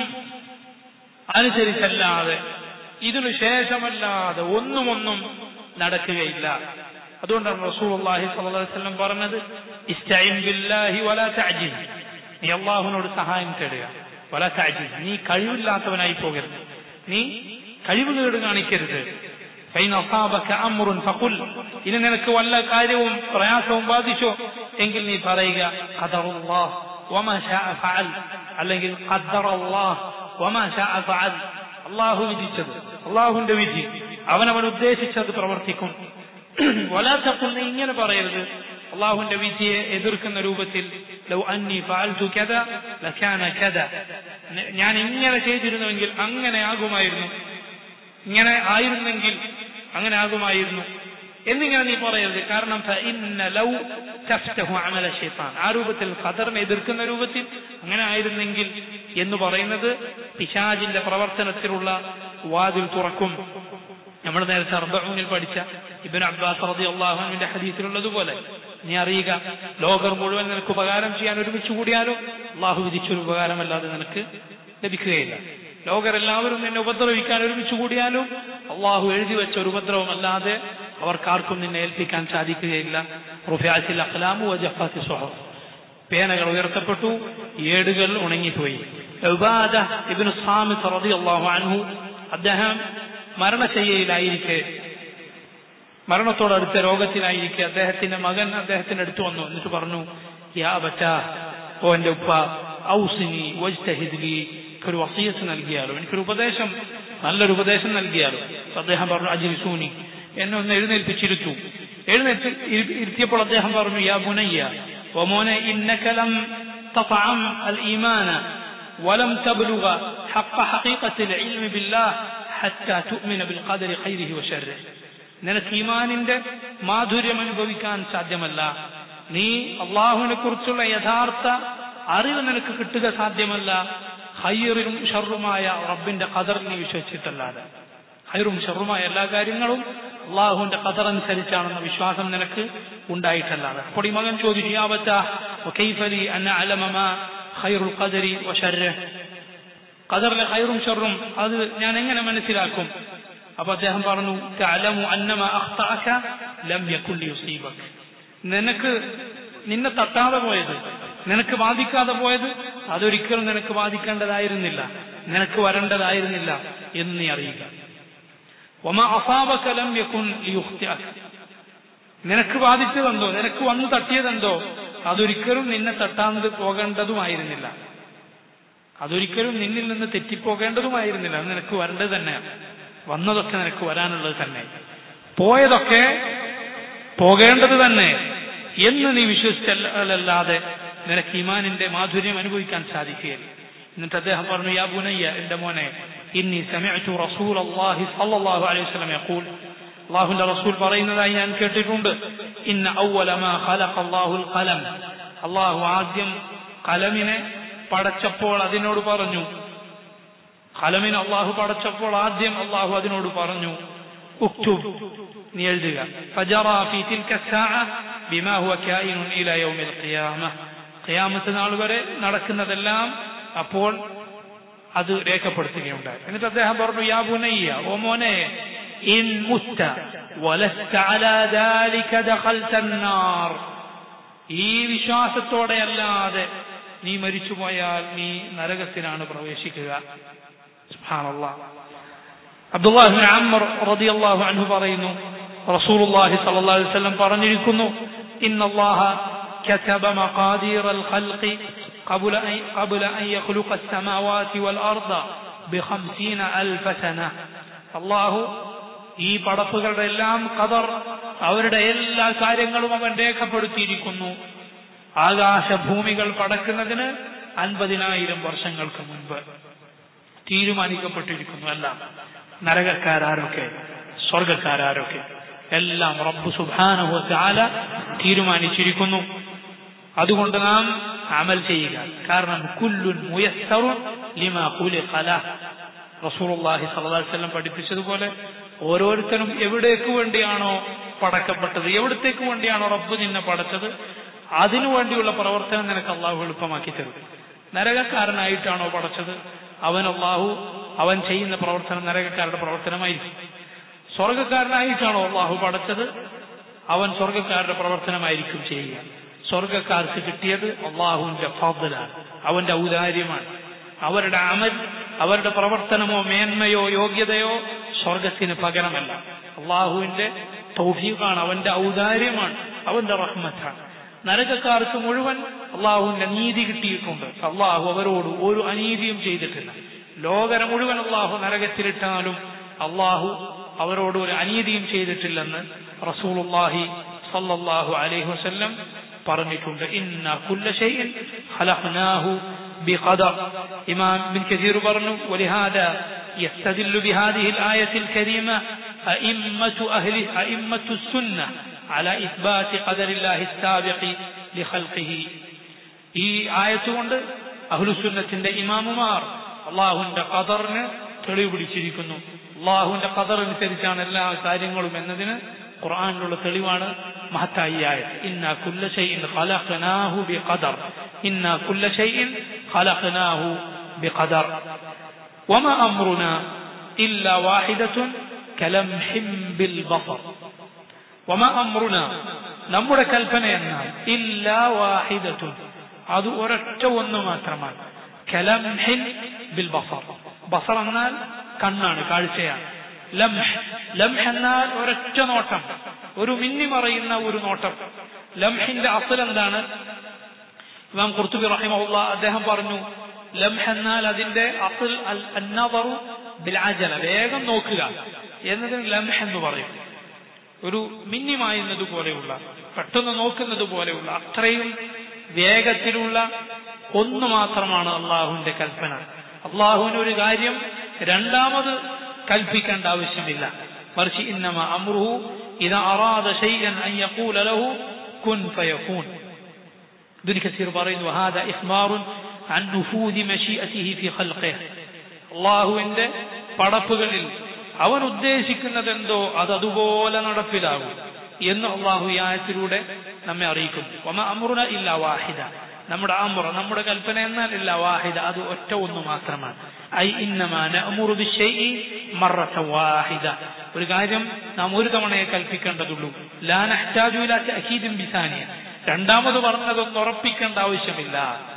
Speaker 1: അനുസരിച്ചല്ലാതെ ഇതിനു ശേഷമല്ലാതെ ഒന്നുമൊന്നും നടക്കുകയില്ല അതുകൊണ്ടാണ് റസൂൽ അള്ളാഹി സ്വല്ലം പറഞ്ഞത് ഇസ്തഈൻ ബില്ലാഹി വലാ തഅജിൽ നീ അള്ളാഹുവിനോട് സഹായം തേടുക വലാ തഅജിൽ നീ കഴിവില്ലാത്തവനായി പോകരുത് നീ കഴിവുകേട് കാണിക്കരുത് ഫൈൻ അസാബക അമ്റുൻ ഫഖുൽ ഇനി നിനക്ക് വല്ല കാര്യവും പ്രയാസവും ബാധിച്ചോ എങ്കിൽ നീ പറയുക ഖദറുല്ലാഹ് വമാ ശാഅ ഫഅൽ അല്ലെങ്കിൽ ഖദ്ദറല്ലാഹ് വമാ ശാഅ ഫഅൽ അള്ളാഹു വിധിച്ചത് അള്ളാഹുവിന്റെ വിധി അവനവൻ ഉദ്ദേശിച്ചത് പ്രവർത്തിക്കും വലാത്തക്കുൽ നീ ഇങ്ങനെ പറയരുത് അള്ളാഹുവിന്റെ വിധിയെ എതിർക്കുന്ന രൂപത്തിൽ ലൗ അന്നി ഫഅൽതു കദ ലകാന കദ ഞാൻ ഇങ്ങനെ ചെയ്തിരുന്നുവെങ്കിൽ അങ്ങനെ ആകുമായിരുന്നു ഇങ്ങനെ ആയിരുന്നെങ്കിൽ അങ്ങനെ ആകുമായിരുന്നു എന്നിങ്ങനെ നീ പറയരുത് കാരണം ഫഇന്ന ലൗ തഫ്തഹു അമല ശൈത്താൻ ആ രൂപത്തിൽ ഖദറിനെ എതിർക്കുന്ന രൂപത്തിൽ അങ്ങനെ ആയിരുന്നെങ്കിൽ എന്ന് പറയുന്നത് പിശാജിന്റെ പ്രവർത്തനത്തിലുള്ള വാതിൽ തുറക്കും നമ്മൾ നേരത്തെ അർബഊനിൽ പഠിച്ച ഇബൻ അബ്ബാസ് റതി അള്ളാഹുവിന്റെ ഹദീസിലുള്ളതുപോലെ നീ അറിയുക ലോകർ മുഴുവൻ നിനക്ക് ഉപകാരം ചെയ്യാൻ ഒരുമിച്ച് കൂടിയാലോ അള്ളാഹു വിധിച്ചൊരു ഉപകാരമല്ലാതെ നിനക്ക് ലഭിക്കുകയില്ല ലോകരെല്ലാവരും നിന്നെ ഉപദ്രവിക്കാൻ ഒരുമിച്ച് കൂടിയാലും അള്ളാഹു എഴുതി വെച്ച ഒരു ഉപദ്രവമല്ലാതെ അവർക്കാർക്കും നിന്നെ ഏൽപ്പിക്കാൻ സാധിക്കുകയില്ല റുഫിയാസിൽ അഖ്ലാമു വജഫാത്തി സ്വഹഫ് പേനകൾ ഉയർത്തപ്പെട്ടു ഏടുകൾ ഉണങ്ങിപ്പോയി ഉബാദ ഇബ്നു സാമിത്ത് റളിയല്ലാഹു അൻഹു അദ്ദേഹം മരണശയ്യയിലായിരിക്കെ മരണത്തോടടുത്ത രോഗത്തിലായിരിക്കെ അദ്ദേഹത്തിന്റെ മകൻ അദ്ദേഹത്തിന്റെ അടുത്ത് വന്നു എന്നിട്ട് പറഞ്ഞു യാ ബറ്റ ഓ എന്റെ ഉപ്പ ഔസിനി വജ്തഹിദ്ലി ഒരു വസീയത്ത് നൽകിയാലോ എനിക്കൊരു ഉപദേശം നല്ലൊരു ഉപദേശം നൽകിയാലോ അദ്ദേഹം പറഞ്ഞു അജിൽ സൂനി എന്നെ ഒന്ന് എഴുന്നേൽപ്പിച്ചിരുത്തു എഴുന്നേറ്റ് ഇരുത്തിയപ്പോൾ അദ്ദേഹം പറഞ്ഞു യാ ബുനയ്യ ومونا إنك لم تطعم الإيمان ولم تبلغ حق حقيقة العلم بالله حتى تؤمن بالقدر خيره وشره നിനക്ക് ഈമാനിന്റെ മാധുര്യം അനുഭവിക്കാൻ സാധ്യമല്ല നീ അള്ളാഹുവിനെ കുറിച്ചുള്ള യഥാർത്ഥ അറിവ് നിനക്ക് കിട്ടുക സാധ്യമല്ല ഹൈറിനും ഷറുമായ റബ്ബിന്റെ ഖദറിനെ വിശ്വസിച്ചിട്ടല്ലാതെ ഹൈറും ഷറുമായ എല്ലാ കാര്യങ്ങളും അള്ളാഹുവിന്റെ ഖദർ അനുസരിച്ചാണെന്ന വിശ്വാസം നിനക്ക് ഉണ്ടായിട്ടല്ലാതെ അപ്പോൾ ഈ മകൻ ചോദിച്ചു യാവത്ത വകൈഫലി അന്ന അലമമ ഖൈറുൽ ഖദരി വശർര ഖദറിലെ ഖൈറും ഷറും അത് ഞാൻ എങ്ങനെ മനസ്സിലാക്കും അപ്പൊ അദ്ദേഹം പറഞ്ഞു തഅലമു അന്നമ അഖ്തഅക ലം യകുൻ യുസീബക് നിനക്ക് നിന്നെ തട്ടാതെ പോയത് നിനക്ക് ബാധിക്കാതെ പോയത് അതൊരിക്കലും നിനക്ക് ബാധിക്കേണ്ടതായിരുന്നില്ല നിനക്ക് വരേണ്ടതായിരുന്നില്ല എന്ന് നീ അറിയുക ഒമ അസാബകലം യക്കുൻ ലിയുഖ്തിഅക. നിനക്ക് ബാധിച്ചതെന്തോ നിനക്ക് വന്നു തട്ടിയതെന്തോ അതൊരിക്കലും നിന്നെ തട്ടാന്നത് പോകേണ്ടതുമായിരുന്നില്ല അതൊരിക്കലും നിന്നിൽ നിന്ന് തെറ്റിപ്പോകേണ്ടതുമായിരുന്നില്ല അത് നിനക്ക് വരേണ്ടത് തന്നെയാണ് വന്നതൊക്കെ നിനക്ക് വരാനുള്ളത് തന്നെ പോയതൊക്കെ പോകേണ്ടത് തന്നെ എന്ന് നീ വിശ്വസിച്ചല്ലാതെ നിനക്ക് ഇമാനിന്റെ മാധുര്യം അനുഭവിക്കാൻ സാധിക്കുകയില്ല എന്നിട്ട് അദ്ദേഹം പറഞ്ഞു യാ ബുനയ്യ എന്റെ മോനെ ഇന്നി സമിഅ്തു റസൂൽ അല്ലാഹി സല്ലല്ലാഹു അലൈഹി വസല്ലം യഖൂൽ അള്ളാഹുവിന്റെ റസൂൽ പറയുന്നതായി ഞാൻ കേട്ടിട്ടുണ്ട് ഇന്ന ഔവല മാ ഖലഖ അല്ലാഹുൽ ഖലം അള്ളാഹു ആദ്യം കലമിനെ പടച്ചപ്പോൾ അതിനോട് പറഞ്ഞു ഖലമിനെ അള്ളാഹു പടച്ചപ്പോൾ ആദ്യം അള്ളാഹു അതിനോട് പറഞ്ഞു ഉക്തുബ് നീ എഴുതുക ഫജറ ഫീ തിൽക الساعة بما هو كائن إلى يوم القيامة ഖിയാമത്ത് നാൾ വരെ നടക്കുന്നതെല്ലാം അപ്പോൾ അത് രേഖപ്പെടുത്തുകയുണ്ടായി എന്നിട്ട് അദ്ദേഹം പറഞ്ഞു യാ ബുനയ്യ ഓ മോനെ ഇൻ മുത്ത വലസ്ത അലാ ദാലിക ദഖൽത النار ഈ വിശ്വാസത്തോടെ അല്ലാതെ നീ മരിച്ചുപോയാൽ നീ നരകത്തിലാണ് പ്രവേശിക്കുക സുബ്ഹാനല്ലാഹ് അബ്ദുല്ലാഹി ബിൻ അംർ റളിയല്ലാഹു അൻഹു പറയുന്നു റസൂലുള്ളാഹി സ്വല്ലല്ലാഹു അലൈഹി വസല്ലം പറഞ്ഞിരിക്കുന്നു ഇന്നല്ലാഹ كتب مقادير الخلق قبل أن, قبل أن يخلق السماوات والأرض بخمسين ألف سنة الله ഈ പടപ്പുകളുടെ എല്ലാം കതർ അവരുടെ എല്ലാ കാര്യങ്ങളും അവൻ രേഖപ്പെടുത്തിയിരിക്കുന്നു ആകാശഭൂമികൾ പടക്കുന്നതിന് അൻപതിനായിരം വർഷങ്ങൾക്ക് മുൻപ് തീരുമാനിക്കപ്പെട്ടിരിക്കുന്നു എല്ലാം നരകക്കാരൊക്കെ സ്വർഗക്കാരൊക്കെ എല്ലാം റബ്ബ് സുബാനഹു ചാല തീരുമാനിച്ചിരിക്കുന്നു അതുകൊണ്ട് നാം അമൽ ചെയ്യുക കാരണം കുല്ലുൻ മുയസ്സറുൻ ലിമാ ഖുലിഖ ലഹ് റസൂലുള്ളാഹി സ്വല്ലല്ലാഹു അലൈഹി വസല്ലം പഠിപ്പിച്ചതുപോലെ ഓരോരുത്തരും എവിടേക്ക് വേണ്ടിയാണോ പടക്കപ്പെട്ടത് എവിടത്തേക്ക് വേണ്ടിയാണോ റബ്ബ് നിന്നെ പടച്ചത് അതിനു വേണ്ടിയുള്ള പ്രവർത്തനം നിനക്ക് അള്ളാഹു എളുപ്പമാക്കി തരും നരകക്കാരനായിട്ടാണോ പടച്ചത് അവൻ അള്ളാഹു അവൻ ചെയ്യുന്ന പ്രവർത്തനം നരകക്കാരുടെ പ്രവർത്തനമായിരിക്കും സ്വർഗക്കാരനായിട്ടാണോ അള്ളാഹു പടച്ചത് അവൻ സ്വർഗക്കാരുടെ പ്രവർത്തനമായിരിക്കും ചെയ്യുക സ്വർഗക്കാർക്ക് കിട്ടിയത് അള്ളാഹുവിന്റെ ഫാദലാണ് അവന്റെ ഔദാര്യമാണ് അവരുടെ അമൽ അവരുടെ പ്രവർത്തനമോ മേന്മയോ യോഗ്യതയോ സ്വർഗത്തിന് പകരമല്ല അള്ളാഹുവിന്റെ തൗഫീഖാണ് അവന്റെ ഔദാര്യമാണ് അവന്റെ റഹ്മത്താണ് നരകക്കാർക്ക് മുഴുവൻ അള്ളാഹുവിന്റെ നീതി കിട്ടിയിട്ടുണ്ട് അള്ളാഹു അവരോട് ഒരു അനീതിയും ചെയ്തിട്ടില്ല ലോകര മുഴുവൻ അള്ളാഹു നരകത്തിലിട്ടാലും അള്ളാഹു അവരോട് ഒരു അനീതിയും ചെയ്തിട്ടില്ലെന്ന് റസൂലുള്ളാഹി സല്ലല്ലാഹു അലൈഹി വസല്ലം പറഞ്ഞിട്ടുണ്ട് ഇന്ന കുല്ല ഷൈഇൻ ഖലഖനാഹു بقدر إمام بن كثير برنو ولهذا يستدل بهذه الآية الكريمة أئمة أهل أئمة السنة على إثبات قدر الله السابق لخلقه ഈ ആയത്തുകൊണ്ട് അഹ്ലുസുന്നത്തിന്റെ ഇമാമുമാർ അള്ളാഹുവിന്റെ ഖദറിന് തെളിവ് പിടിച്ചിരിക്കുന്നു അള്ളാഹുവിന്റെ ഖദർ അനുസരിച്ചാണ് എല്ലാ കാര്യങ്ങളും എന്നതിന് ഖുർആനിലുള്ള തെളിവാണ് മഹത്തായി ആയത് ഇന്ന കുല്ല ഷൈഇൻ ഖലഖനാഹു ബിഖദർ ഇന്ന കുല്ല ഷൈഇൻ ഖലഖനാഹു ബിഖദർ വമാ അംറുനാ ഇല്ലാ വാഹിദത്തുൻ കലംഹിം ബിൽ ബസർ വമാ അംറുനാ നമ്മുടെ കൽപ്പന എന്നാൽ ഇല്ലാ വാഹിദത്തുൻ അത് ഒരൊറ്റ ഒന്ന് മാത്രമാണ് കലംഹിൻ ബിൽ ബസർ ബസർ എന്നാൽ കണ്ണാണ് കാഴ്ചയാണ് ലംഹ് ലംഹ് എന്നാൽ ഒരൊറ്റ നോട്ടം ഒരു മിന്നിമറയുന്ന ഒരു നോട്ടം ലംഹിന്റെ അസൽ എന്താണ് ഇമാം ഖുർത്തുബി റഹിമഹുള്ള അദ്ദേഹം പറഞ്ഞു ലംഹ് എന്നാൽ അതിന്റെ അസൽ അൽ അന്നവറു ബിലാജല വേഗം നോക്കുക എന്നതിന് ലംഹ് എന്ന് പറയും ഒരു മിന്നിമായുന്നത് പോലെയുള്ള പെട്ടെന്ന് നോക്കുന്നത് പോലെയുള്ള അത്രയും വേഗത്തിലുള്ള ഒന്ന് മാത്രമാണ് അള്ളാഹുവിന്റെ കൽപ്പന അള്ളാഹുവിന് ഒരു കാര്യം രണ്ടാമത് കൽപ്പിക്കേണ്ട ആവശ്യമില്ല മറിച്ച് ഇന്നമ അമ്രുഹു ഇത് അറാദ ഷൈഅൻ അൻ യഖൂല ലഹു കുൻ ഫയകൂൻ ابن كثير പറയുന്നു وهذا إخبار عن نفوذ مشيئته في خلقه അള്ളാഹുവിന്റെ പടപ്പുകളിൽ അവൻ ഉദ്ദേശിക്കുന്നതെന്തോ അത് അതുപോലെ നടപ്പിലാകും എന്ന് അള്ളാഹു ഈ ആയത്തിലൂടെ നമ്മെ അറിയിക്കുന്നു വമ അമ്രുന ഇല്ല വാഹിദ നമ്മുടെ അമ്ര നമ്മുടെ കൽപ്പന എന്നാൽ ഇല്ല വാഹിദ അത് ഒറ്റ ഒന്ന് മാത്രമാണ് ഐ ഇന്നമാ നഅ്മുറു ബിശ്ശൈഇ മറത വാഹിദ ഒരു കാര്യം നാം ഒരു തവണയെ കൽപ്പിക്കേണ്ടതുള്ളൂ ലാ നഹ്താജു ഇലാ തഅക്കീദിൻ ബിസാനിയ രണ്ടാമത് പറഞ്ഞതൊന്നും ഉറപ്പിക്കേണ്ട ആവശ്യമില്ല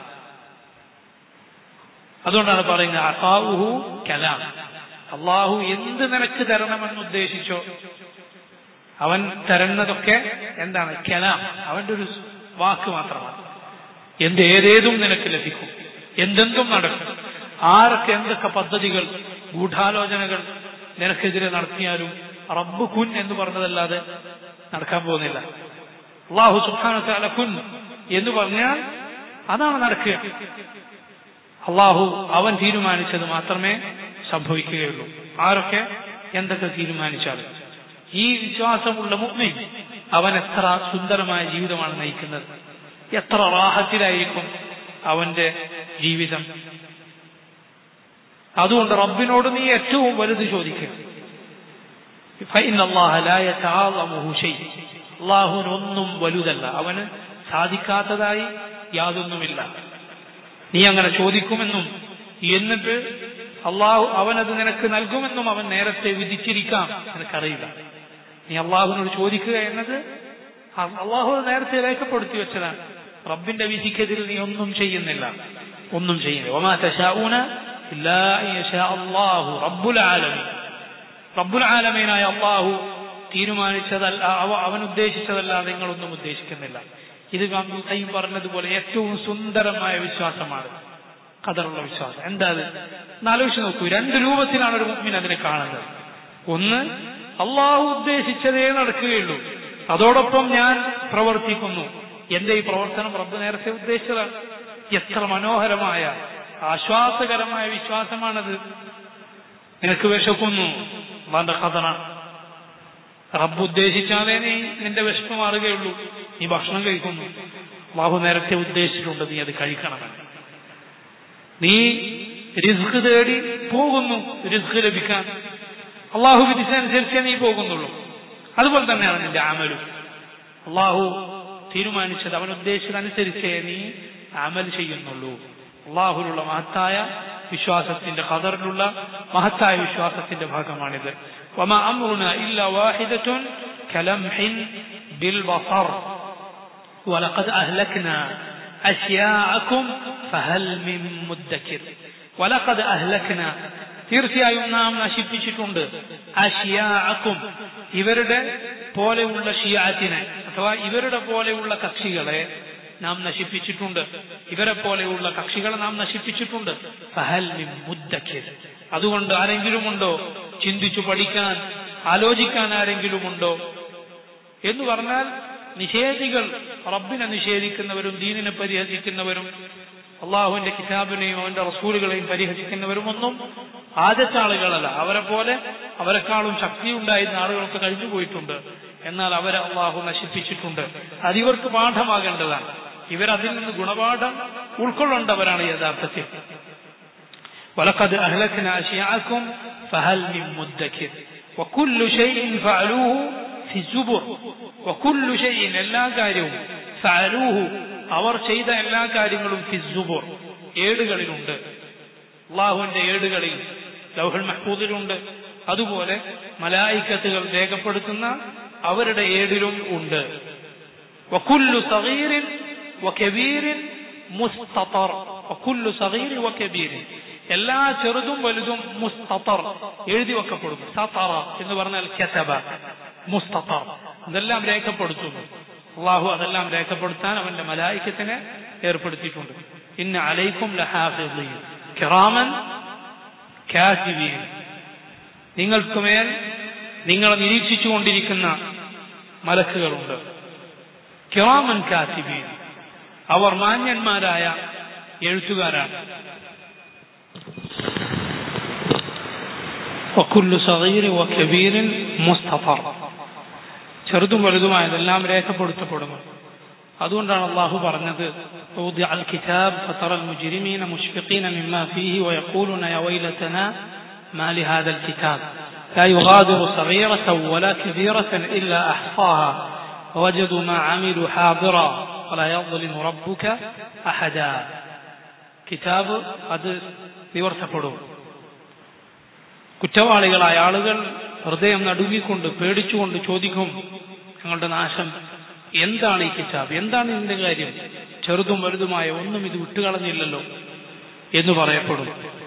Speaker 1: അതുകൊണ്ടാണ് പറയുന്നത് അസാവുഹു കലാം അള്ളാഹു എന്ത് നിനക്ക് തരണമെന്ന് ഉദ്ദേശിച്ചോ അവൻ തരുന്നതൊക്കെ എന്താണ് കലാം അവന്റെ ഒരു വാക്ക് മാത്രമാണ് എന്ത് ഏതേതും നിനക്ക് ലഭിക്കും എന്തെന്തും നടക്കും ആരൊക്കെ എന്തൊക്കെ പദ്ധതികൾ ഗൂഢാലോചനകൾ നിനക്കെതിരെ നടത്തിയാലും റബ്ബ് കുൻ എന്ന് പറഞ്ഞതല്ലാതെ നടക്കാൻ പോകുന്നില്ല അള്ളാഹു സുഖാന കുൻ എന്ന് പറഞ്ഞാൽ അതാണ് നടക്കുക അള്ളാഹു അവൻ തീരുമാനിച്ചത് മാത്രമേ സംഭവിക്കുകയുള്ളൂ ആരൊക്കെ എന്തൊക്കെ തീരുമാനിച്ചാലും ഈ വിശ്വാസമുള്ള മുഗ്മിൻ അവൻ എത്ര സുന്ദരമായ ജീവിതമാണ് നയിക്കുന്നത് എത്ര റാഹത്തിലായിരിക്കും അവന്റെ ജീവിതം അതുകൊണ്ട് റബ്ബിനോട് നീ ഏറ്റവും വലുത് ചോദിക്കുക അള്ളാഹുവിനൊന്നും വലുതല്ല അവന് സാധിക്കാത്തതായി യാതൊന്നുമില്ല നീ അങ്ങനെ ചോദിക്കുമെന്നും എന്നിട്ട് അള്ളാഹു അവനത് നിനക്ക് നൽകുമെന്നും അവൻ നേരത്തെ വിധിച്ചിരിക്കാം നിനക്കറിയില്ല നീ അള്ളാഹുവിനോട് ചോദിക്കുക എന്നത് അള്ളാഹു നേരത്തെ രേഖപ്പെടുത്തി വെച്ചതാണ് റബ്ബിന്റെ വിധിക്കെതിരെ നീ ഒന്നും ചെയ്യുന്നില്ല ഒന്നും ചെയ്യുന്നില്ല ഒമാ തശാഊന അള്ളാഹു റബ്ബുൽ ആലമീൻ റബ്ബുൽ ആലമീനായ അള്ളാഹു തീരുമാനിച്ചതല്ല അവൻ ഉദ്ദേശിച്ചതല്ലാതെ നിങ്ങളൊന്നും ഉദ്ദേശിക്കുന്നില്ല ഇത് കയ്യും പറഞ്ഞതുപോലെ ഏറ്റവും സുന്ദരമായ വിശ്വാസമാണ് കതറുള്ള വിശ്വാസം എന്താ അത് എന്നാലോചിച്ച് നോക്കൂ രണ്ട് രൂപത്തിലാണ് ഒരു മുമ്മിൻ അതിനെ കാണുന്നത് ഒന്ന് അള്ളാഹു ഉദ്ദേശിച്ചതേ നടക്കുകയുള്ളൂ അതോടൊപ്പം ഞാൻ പ്രവർത്തിക്കുന്നു എന്റെ ഈ പ്രവർത്തനം റബ്ബ് നേരത്തെ ഉദ്ദേശിച്ചതാണ് എത്ര മനോഹരമായ ആശ്വാസകരമായ വിശ്വാസമാണത് നിനക്ക് വിശക്കുന്നു അള്ളാന്റെ കഥന റബ്ബ് ഉദ്ദേശിച്ചാലേ നീ നിന്റെ വിശപ്പ് മാറുകയുള്ളൂ നീ ഭക്ഷണം കഴിക്കുന്നു ബാഹു നേരത്തെ ഉദ്ദേശിച്ചിട്ടുണ്ട് നീ അത് കഴിക്കണമെന്ന് നീ റിസ്ക് തേടി പോകുന്നു റിസ്ക് ലഭിക്കാൻ അള്ളാഹു വിധിച്ചനുസരിച്ചേ നീ പോകുന്നുള്ളൂ അതുപോലെ തന്നെയാണ് നിന്റെ അമലും അള്ളാഹു തീരുമാനിച്ചത് അവൻ ഉദ്ദേശിച്ചതനുസരിച്ചേ നീ അമൽ ചെയ്യുന്നുള്ളൂ അള്ളാഹുലുള്ള മഹത്തായ വിശ്വാസത്തിന്റെ ഖദറിലുള്ള മഹത്തായ വിശ്വാസത്തിന്റെ ഭാഗമാണിത് وما أمرنا إلا واحدة كلمح بالبصر ولقد أهلكنا أشياءكم فهل من مدكر ولقد أهلكنا തീർച്ചയായും നാം നശിപ്പിച്ചിട്ടുണ്ട് അഷിയാക്കും ഇവരുടെ പോലെയുള്ള ഷിയാറ്റിനെ അഥവാ ഇവരുടെ പോലെയുള്ള കക്ഷികളെ നാം നശിപ്പിച്ചിട്ടുണ്ട് ഇവരെ പോലെയുള്ള കക്ഷികളെ നാം നശിപ്പിച്ചിട്ടുണ്ട് ഫഹൽ മിൻ മുദ്ദക്കിർ അതുകൊണ്ട് ആരെങ്കിലും ഉണ്ടോ ചിന്തിച്ചു പഠിക്കാൻ ആലോചിക്കാൻ ആരെങ്കിലും ഉണ്ടോ എന്ന് പറഞ്ഞാൽ നിഷേധികൾ റബ്ബിനെ നിഷേധിക്കുന്നവരും ദീനിനെ പരിഹസിക്കുന്നവരും അള്ളാഹുവിന്റെ കിതാബിനെയും അവന്റെ റസൂലുകളെയും പരിഹസിക്കുന്നവരും ഒന്നും ആദ്യത്തെ ആളുകളല്ല അവരെ പോലെ അവരെക്കാളും ശക്തി ഉണ്ടായിരുന്ന ആളുകൾക്ക് കഴിഞ്ഞു പോയിട്ടുണ്ട് എന്നാൽ അവരെ അള്ളാഹു നശിപ്പിച്ചിട്ടുണ്ട് അതിവർക്ക് പാഠമാകേണ്ടതാണ് ഇവരതിൽ നിന്ന് ഗുണപാഠം ഉൾക്കൊള്ളേണ്ടവരാണ് യഥാർത്ഥത്തിൽ ولقد أهلكنا أشياءكم فهل من مدكر وكل شيء فعلوه في الزبر وكل شيء എല്ലാ കാര്യവും فعلوه അവർ ചെയ്ത എല്ലാ കാര്യങ്ങളും ഫി സുബുർ ഏടുകളിലുണ്ട് അള്ളാഹുവിന്റെ ഏടുകളിൽ ലൗഹൽ മഹ്ഫൂദിലുണ്ട് അതുപോലെ മലായിക്കത്തുകൾ രേഖപ്പെടുത്തുന്ന അവരുടെ ഏടിലും ഉണ്ട് വക്കുല്ലു സഗീറിൻ വകബീറിൻ മുസ്തതർ വക്കുല്ലു സഗീറിൻ വകബീറിൻ എല്ലാ ചെറുതും വലുതും മുസ്തതർ എഴുതി വെക്കപ്പെടുന്നു സതറ എന്ന് പറഞ്ഞാൽ കെസബ മുസ്തതർ ഇതെല്ലാം രേഖപ്പെടുത്തുന്നു അള്ളാഹു അതെല്ലാം രേഖപ്പെടുത്താൻ അവന്റെ മലായിക്കത്തിനെ ഏർപ്പെടുത്തിയിട്ടുണ്ട് ഇന്ന അലൈക്കും ലഹാഫിളീൻ കിറാമൻ കാസിബീൻ നിങ്ങൾക്ക് മേൽ നിങ്ങളെ നിരീക്ഷിച്ചു കൊണ്ടിരിക്കുന്ന മലക്കുകളുണ്ട് കിറാമൻ കാസിബീൻ അവർ മാന്യന്മാരായ എഴുത്തുകാരാണ് വക്കുല്ലു സഗീർ വക്കബീരിൻ മുസ്തഫർ ചെറുതും വലുതുമായതെല്ലാം രേഖപ്പെടുത്തപ്പെടുന്നു അതുകൊണ്ടാണ് അള്ളാഹു പറഞ്ഞത് ووضع الكتاب فترى المجرمين مشفقين مما فيه ويقولون يا ويلتنا ما لهذا الكتاب لا يغادر صغيرة ولا كبيرة إلا أحصاها ووجدوا ما عملوا حاضرا ولا يظلم ربك أحدا كتاب അത് നിവർത്തപ്പെടും കുറ്റവാളികളായ ആളുകൾ ഹൃദയം നടുങ്ങിക്കൊണ്ട് പേടിച്ചുകൊണ്ട് ചോദിക്കും ഞങ്ങളുടെ നാശം എന്താണ് ഈ കിതാബ് എന്താണ് ഇതിന്റെ കാര്യം ചെറുതും വലുതുമായ ഒന്നും ഇത് വിട്ടുകളഞ്ഞില്ലല്ലോ എന്ന് പറയപ്പെടും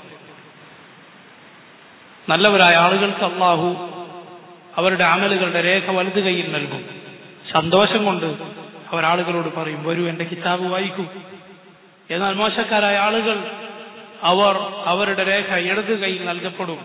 Speaker 1: നല്ലവരായ ആളുകൾക്ക് അള്ളാഹു അവരുടെ അമലുകളുടെ രേഖ വലത് കയ്യിൽ നൽകും സന്തോഷം കൊണ്ട് അവർ ആളുകളോട് പറയും വരൂ എന്റെ കിതാബ് വായിക്കൂ എന്നാൽ മോശക്കാരായ ആളുകൾ അവർ അവരുടെ രേഖ ഇടത് കൈയിൽ നൽകപ്പെടും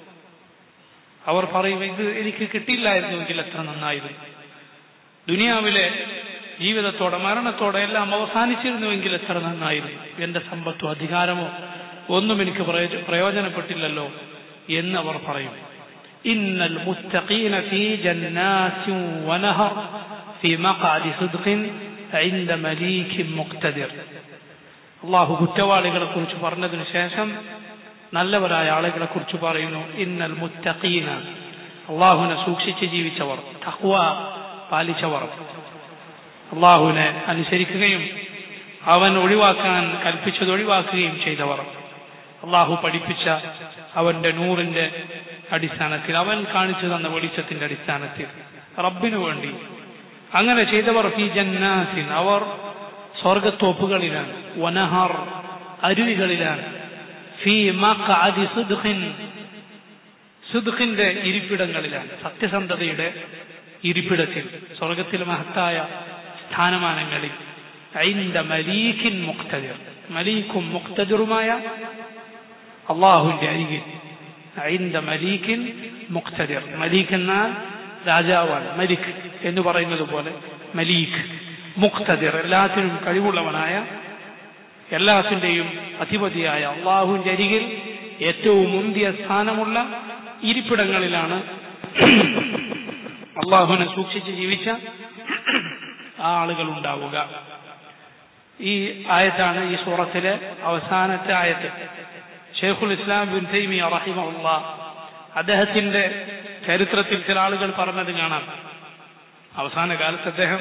Speaker 1: അവർ പറയും ഇത് എനിക്ക് കിട്ടിയില്ലായിരുന്നുവെങ്കിൽ എത്ര നന്നായിരുന്നു ദുനിയാവിലെ ജീവിതത്തോടെ മരണത്തോടെ എല്ലാം അവസാനിച്ചിരുന്നുവെങ്കിൽ എത്ര നന്നായിരുന്നു എന്റെ സമ്പത്തോ അധികാരമോ ഒന്നും എനിക്ക് പ്രയോജ- പ്രയോജനപ്പെട്ടില്ലല്ലോ എന്ന് അവർ പറയും إن المتقين في جنات ونهر في مقعد صدق عند مليك مقتدر അള്ളാഹു കുറ്റവാളികളെ കുറിച്ച് പറഞ്ഞതിന് ശേഷം നല്ലവരായ ആളുകളെ കുറിച്ച് പറയുന്നു ഇന്നൽ മുത്തഖീന അള്ളാഹുവിനെ സൂക്ഷിച്ച് ജീവിച്ചവർ തഹ്വ പാലിച്ചവർ അള്ളാഹുവിനെ അനുസരിക്കുകയും അവൻ ഒഴിവാക്കാൻ കൽപ്പിച്ചത് ഒഴിവാക്കുകയും ചെയ്തവർ അള്ളാഹു പഠിപ്പിച്ച അവന്റെ നൂറിന്റെ അടിസ്ഥാനത്തിൽ അവൻ കാണിച്ചു തന്ന വെളിച്ചത്തിന്റെ അടിസ്ഥാനത്തിൽ റബ്ബിനു വേണ്ടി അങ്ങനെ ചെയ്തവർ ഫി ജന്നാസിൻ അവർ സ്വർഗത്തോപ്പുകളിലാണ് വനഹർ അരുവികളിലാണ് ഫി മഖഅദി സിദ്ഖിൻ സിദ്ഖിന്റെ ഇരിപ്പിടങ്ങളിലാണ് സത്യസന്ധതയുടെ ഇരിപ്പിടത്തിൽ സ്വർഗത്തിലെ മഹത്തായ സ്ഥാനമാനങ്ങളിൽ ഐന്ദ മലീഖിൻ മുക്തദിർ മലീഖും മുക്തദിറുമായ അള്ളാഹുവിന്റെ അരികിൽ ഐന്ദ മലീഖിൻ മുക്തദിർ മലീഖ് എന്നാൽ രാജാവാണ് മലിക് എന്ന് പറയുന്നത് പോലെ മലീഖ് മുക്തദിർ എല്ലാത്തിനും കഴിവുള്ളവനായ എല്ലാത്തിന്റെയും അധിപതിയായ അള്ളാഹുവിന്റെ അരികിൽ ഏറ്റവും മുന്തിയ സ്ഥാനമുള്ള ഇരിപ്പിടങ്ങളിലാണ് അള്ളാഹുവിനെ സൂക്ഷിച്ച് ജീവിച്ച ആ ആളുകൾ ഉണ്ടാവുക ഈ ആയത്താണ് ഈ സൂറത്തിലെ അവസാനത്തെ ആയത്ത് ഷെയ്ഖുൽ ഇസ്ലാം ബിൻ തൈമിയ റഹിമഹുള്ള അദ്ദേഹത്തിന്റെ ചരിത്രത്തിൽ ചില ആളുകൾ പറഞ്ഞത് കാണാം അവസാന കാലത്ത് അദ്ദേഹം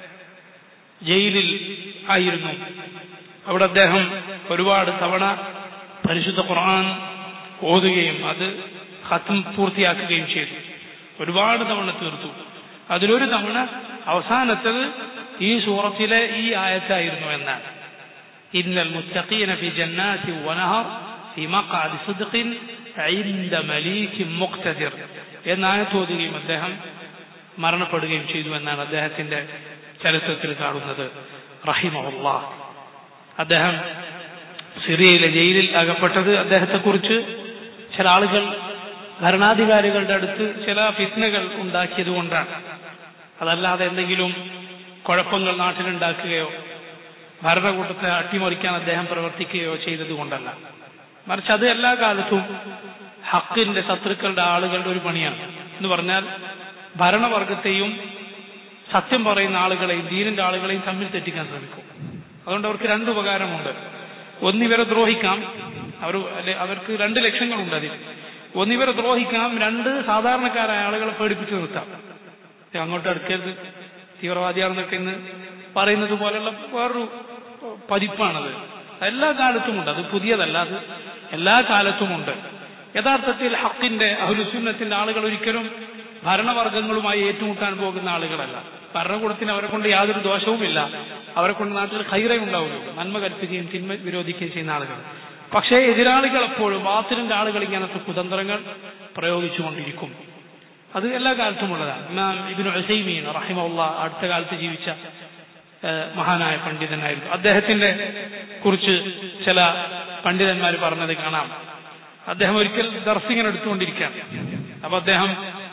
Speaker 1: ജയിലിൽ ആയിരുന്നു അവിടെ അദ്ദേഹം ഒരുപാട് തവണ പരിശുദ്ധ ഖുർആൻ ഓതുകയും അത് ഖത്ം പൂർത്തിയാക്കുകയും ചെയ്തു ഒരുപാട് തവണ തീർത്തു അതിലൊരു തവണ അവസാനത്തത് ഈ സൂറത്തിലെ ഈ ആയത്തായിരുന്നു എന്നാണ് ഇന്നൽ മുത്തഖീന ഫി ജന്നാതി വനഹർ ഫി മഖഅദി സിദ്ഖിൻ ഇൻദ മലീകിൻ മുഖ്തദിർ എന്ന ആയത്ത് ഓതുകയും അദ്ദേഹം മരണപ്പെടുകയും ചെയ്തു എന്നാണ് അദ്ദേഹത്തിന്റെ ചരിത്രത്തിൽ കാണുന്നത് റഹിമഹുല്ലാ അദ്ദേഹം സിറിയയിലെ ജയിലിൽ അകപ്പെട്ടത് അദ്ദേഹത്തെക്കുറിച്ച് ചില ആളുകൾ ഭരണാധികാരികളുടെ അടുത്ത് ചില ഫിത്നകൾ ഉണ്ടാക്കിയത് കൊണ്ടാണ് അതല്ലാതെ എന്തെങ്കിലും കുഴപ്പങ്ങൾ നാട്ടിലുണ്ടാക്കുകയോ ഭരണകൂട്ടത്തെ അട്ടിമറിക്കാൻ അദ്ദേഹം പ്രവർത്തിക്കുകയോ ചെയ്തത് കൊണ്ടല്ല മറിച്ച് അത് എല്ലാ കാലത്തും ഹക്കിന്റെ ശത്രുക്കളുടെ ആളുകളുടെ ഒരു പണിയാണ് എന്ന് പറഞ്ഞാൽ ഭരണവർഗത്തെയും സത്യം പറയുന്ന ആളുകളെയും ദീനിന്റെ ആളുകളെയും തമ്മിൽ തെറ്റിക്കാൻ ശ്രമിക്കും അതുകൊണ്ട് അവർക്ക് രണ്ട് ഉപകാരമുണ്ട് ഒന്നിവരെ ദ്രോഹിക്കാം അവർ അല്ലെ അവർക്ക് രണ്ട് ലക്ഷ്യങ്ങളുണ്ട് അതിൽ ഒന്നിവരെ ദ്രോഹിക്കാം രണ്ട് സാധാരണക്കാരായ ആളുകളെ പേടിപ്പിച്ചു നിർത്താം ഏ, അങ്ങോട്ട് അടുക്കരുത് തീവ്രവാദിയാണെന്നൊക്കെ ഇന്ന് പറയുന്നത് പോലെയുള്ള വേറൊരു പതിപ്പാണത് എല്ലാ കാലത്തുമുണ്ട് അത് പുതിയതല്ല അത് എല്ലാ കാലത്തുമുണ്ട് യഥാർത്ഥത്തിൽ ഹക്കിന്റെ അഹുലുസുന്നത്തിന്റെ ആളുകൾ ഒരിക്കലും ഭരണവർഗങ്ങളുമായി ഏറ്റുമുട്ടാൻ പോകുന്ന ആളുകളല്ല ഭരണകൂടത്തിന് അവരെ കൊണ്ട് യാതൊരു ദോഷവുമില്ല അവരെ കൊണ്ട് നാട്ടിൽ ഹൈറേ ഉണ്ടാവുകയുള്ളൂ നന്മ കൽപ്പിക്കുകയും തിന്മ വിരോധിക്കുകയും ചെയ്യുന്ന ആളുകൾ പക്ഷേ എതിരാളികൾ എപ്പോഴും ബാത്തിലിന്റെ ആളുകൾ ഇങ്ങനത്തെ കുതന്ത്രങ്ങൾ പ്രയോഗിച്ചുകൊണ്ടിരിക്കും അത് എല്ലാ കാലത്തും ഉള്ളതാണ് ഇമാം ഇബിന് ഹുസൈമീൻ റഹിമുള്ള അടുത്ത കാലത്ത് ജീവിച്ച ഏഹ്, മഹാനായ പണ്ഡിതനായിരുന്നു അദ്ദേഹത്തിന്റെ കുറിച്ച് ചില പണ്ഡിതന്മാർ പറഞ്ഞത് കാണാം അദ്ദേഹം ഒരിക്കൽ ദർശിങ്ങനെ എടുത്തുകൊണ്ടിരിക്കുകയാണ് അപ്പൊ അദ്ദേഹം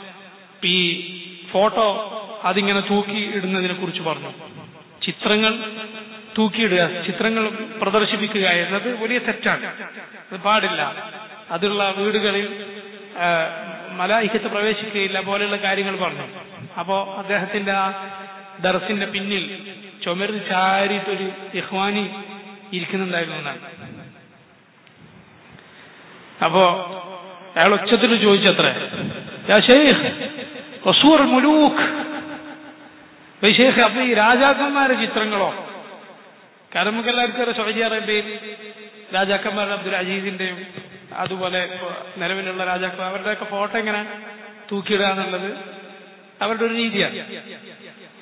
Speaker 1: ഈ ഫോട്ടോ അതിങ്ങനെ തൂക്കി ഇടുന്നതിനെ കുറിച്ച് പറഞ്ഞു ചിത്രങ്ങൾ തൂക്കിയിടുക ചിത്രങ്ങൾ പ്രദർശിപ്പിക്കുക എന്നത് വലിയ തെറ്റാണ് അത് പാടില്ല അതുള്ള വീടുകളിൽ ആ, മലായിക്കത്ത് പ്രവേശിക്കുകയില്ല പോലെയുള്ള കാര്യങ്ങൾ പറഞ്ഞു അപ്പോ അദ്ദേഹത്തിന്റെ ആ ദർസിന്റെ പിന്നിൽ ചുമരിൽ ചാരിയിട്ടൊരു ഇഹ്വാനി ഇരിക്കുന്നുണ്ടായിരുന്നു എന്നാണ് അപ്പോ അയാൾ ഉച്ചത്തിൽ ചോദിച്ചത്രേ യാ ഷെയ്ഖ് റസൂർ മുലൂക്ക് ഏയ് ഷെയ്ഖ് അപ്പൊ ഈ രാജാക്കന്മാരുടെ ചിത്രങ്ങളോ കാരണം നമുക്ക് എല്ലാവർക്കും അറിയാം സൗദി അറേബ്യയിൽ രാജാക്കന്മാരുടെ അബ്ദുൽ അജീസിന്റെയും അതുപോലെ ഇപ്പൊ നിലവിലുള്ള രാജാക്കന്മാർ അവരുടെയൊക്കെ ഫോട്ടോ ഇങ്ങനെ തൂക്കിയിടുക എന്നുള്ളത് അവരുടെ ഒരു രീതിയാണ്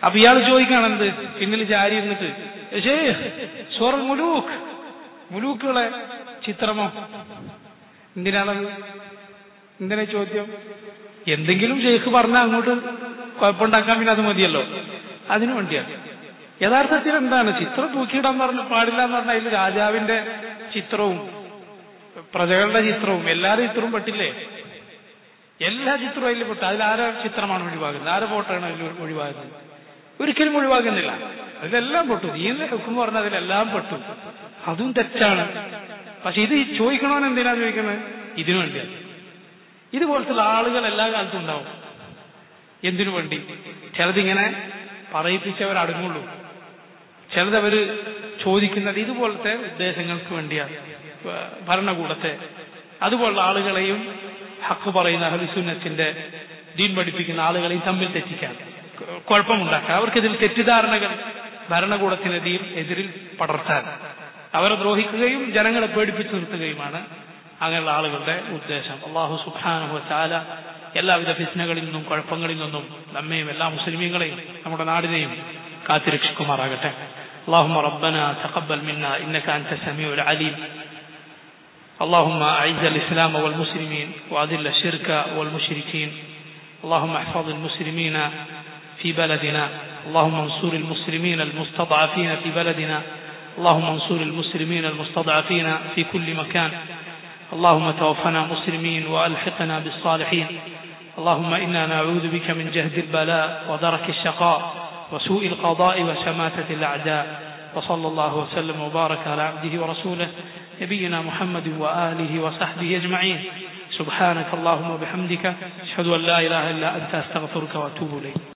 Speaker 1: അപ്പൊ ഇയാൾ ചോദിക്കണം എന്ത് പിന്നിൽ ചാരി ഇരുന്നിട്ട് ഷേ സ്വർ മുലൂക്ക് മുലൂക്കുകളെ ചിത്രമോ എന്തിനാണത് എന്തിനാ ചോദ്യം എന്തെങ്കിലും ഷെയ്ഖ് പറഞ്ഞാൽ അങ്ങോട്ട് കുഴപ്പമുണ്ടാക്കാൻ പിന്നെ അത് മതിയല്ലോ അതിനു വേണ്ടിയാണ് യഥാർത്ഥത്തിൽ എന്താണ് ചിത്രം തൂക്കിയിടാൻ പറഞ്ഞു പാടില്ല എന്ന് പറഞ്ഞാൽ അതിൽ രാജാവിന്റെ ചിത്രവും പ്രജകളുടെ ചിത്രവും എല്ലാവരും ചിത്രവും പെട്ടില്ലേ എല്ലാ ചിത്രവും അതിൽ പെട്ടു അതിൽ ആരെ ചിത്രമാണ് ഒഴിവാകുന്നത് ആരെ ഫോട്ടോയാണ് അതിൽ ഒഴിവാകുന്നത് ഒരിക്കലും ഒഴിവാകുന്നില്ല അതിലെല്ലാം പെട്ടു നീന്ന് ഹുക്കും പറഞ്ഞ അതിലെല്ലാം പെട്ടു അതും തെറ്റാണ് പക്ഷെ ഇത് ചോദിക്കണമെന്ന് എന്തിനാ ചോദിക്കുന്നത് ഇതിനു വേണ്ടിയാണ് ഇതുപോലത്തെ ആളുകൾ എല്ലാ കാലത്തും ഉണ്ടാവും എന്തിനു വേണ്ടി ചിലതിങ്ങനെ പറയിപ്പിച്ചവർ അടങ്ങുള്ളൂ ചിലതവര് ചോദിക്കുന്നത് ഇതുപോലത്തെ ഉദ്ദേശങ്ങൾക്ക് വേണ്ടിയാണ് ഭരണകൂടത്തെ അതുപോലുള്ള ആളുകളെയും ഹക്ക് പറയുന്ന അഹലുസുന്നത്തിന്റെ ദീൻ പഠിപ്പിക്കുന്ന ആളുകളെയും തമ്മിൽ തെറ്റിക്കാൻ കുഴപ്പമുണ്ടാക്കാൻ അവർക്കിതിൽ തെറ്റിദ്ധാരണകൾ ഭരണകൂടത്തിനെതിൽ എതിരിൽ പടർത്താൻ അവരെ ദ്രോഹിക്കുകയും ജനങ്ങളെ പേടിപ്പിച്ചു നിർത്തുകയുമാണ് അങ്ങനെയുള്ള ആളുകളുടെ ഉദ്ദേശം അള്ളാഹു സുഖാനുഭവ ചാല എല്ലാവിധ ഫിസ്നകളിൽ നിന്നും കുഴപ്പങ്ങളിൽ നിന്നും നമ്മയും എല്ലാ മുസ്ലിമീങ്ങളെയും നമ്മുടെ നാടിനെയും കാത്തിരക്ഷിക്കുമാറാകട്ടെ اللهم ربنا تقبل منا إنك أنت السميع العليم اللهم أعز الإسلام والمسلمين وأذل الشرك والمشركين اللهم احفظ المسلمين في بلدنا اللهم انصر المسلمين المستضعفين في بلدنا اللهم انصر المسلمين المستضعفين في كل مكان اللهم توفنا مسلمين وألحقنا بالصالحين اللهم إنا نعوذ بك من جهد البلاء ودرك الشقاء وسوء القضاء وشماتة الأعداء وصلى الله وسلم وبارك على عبده ورسوله نبينا محمد وآله وصحبه أجمعين سبحانك اللهم وبحمدك أشهد أن لا إله إلا أنت أستغفرك وأتوب إليك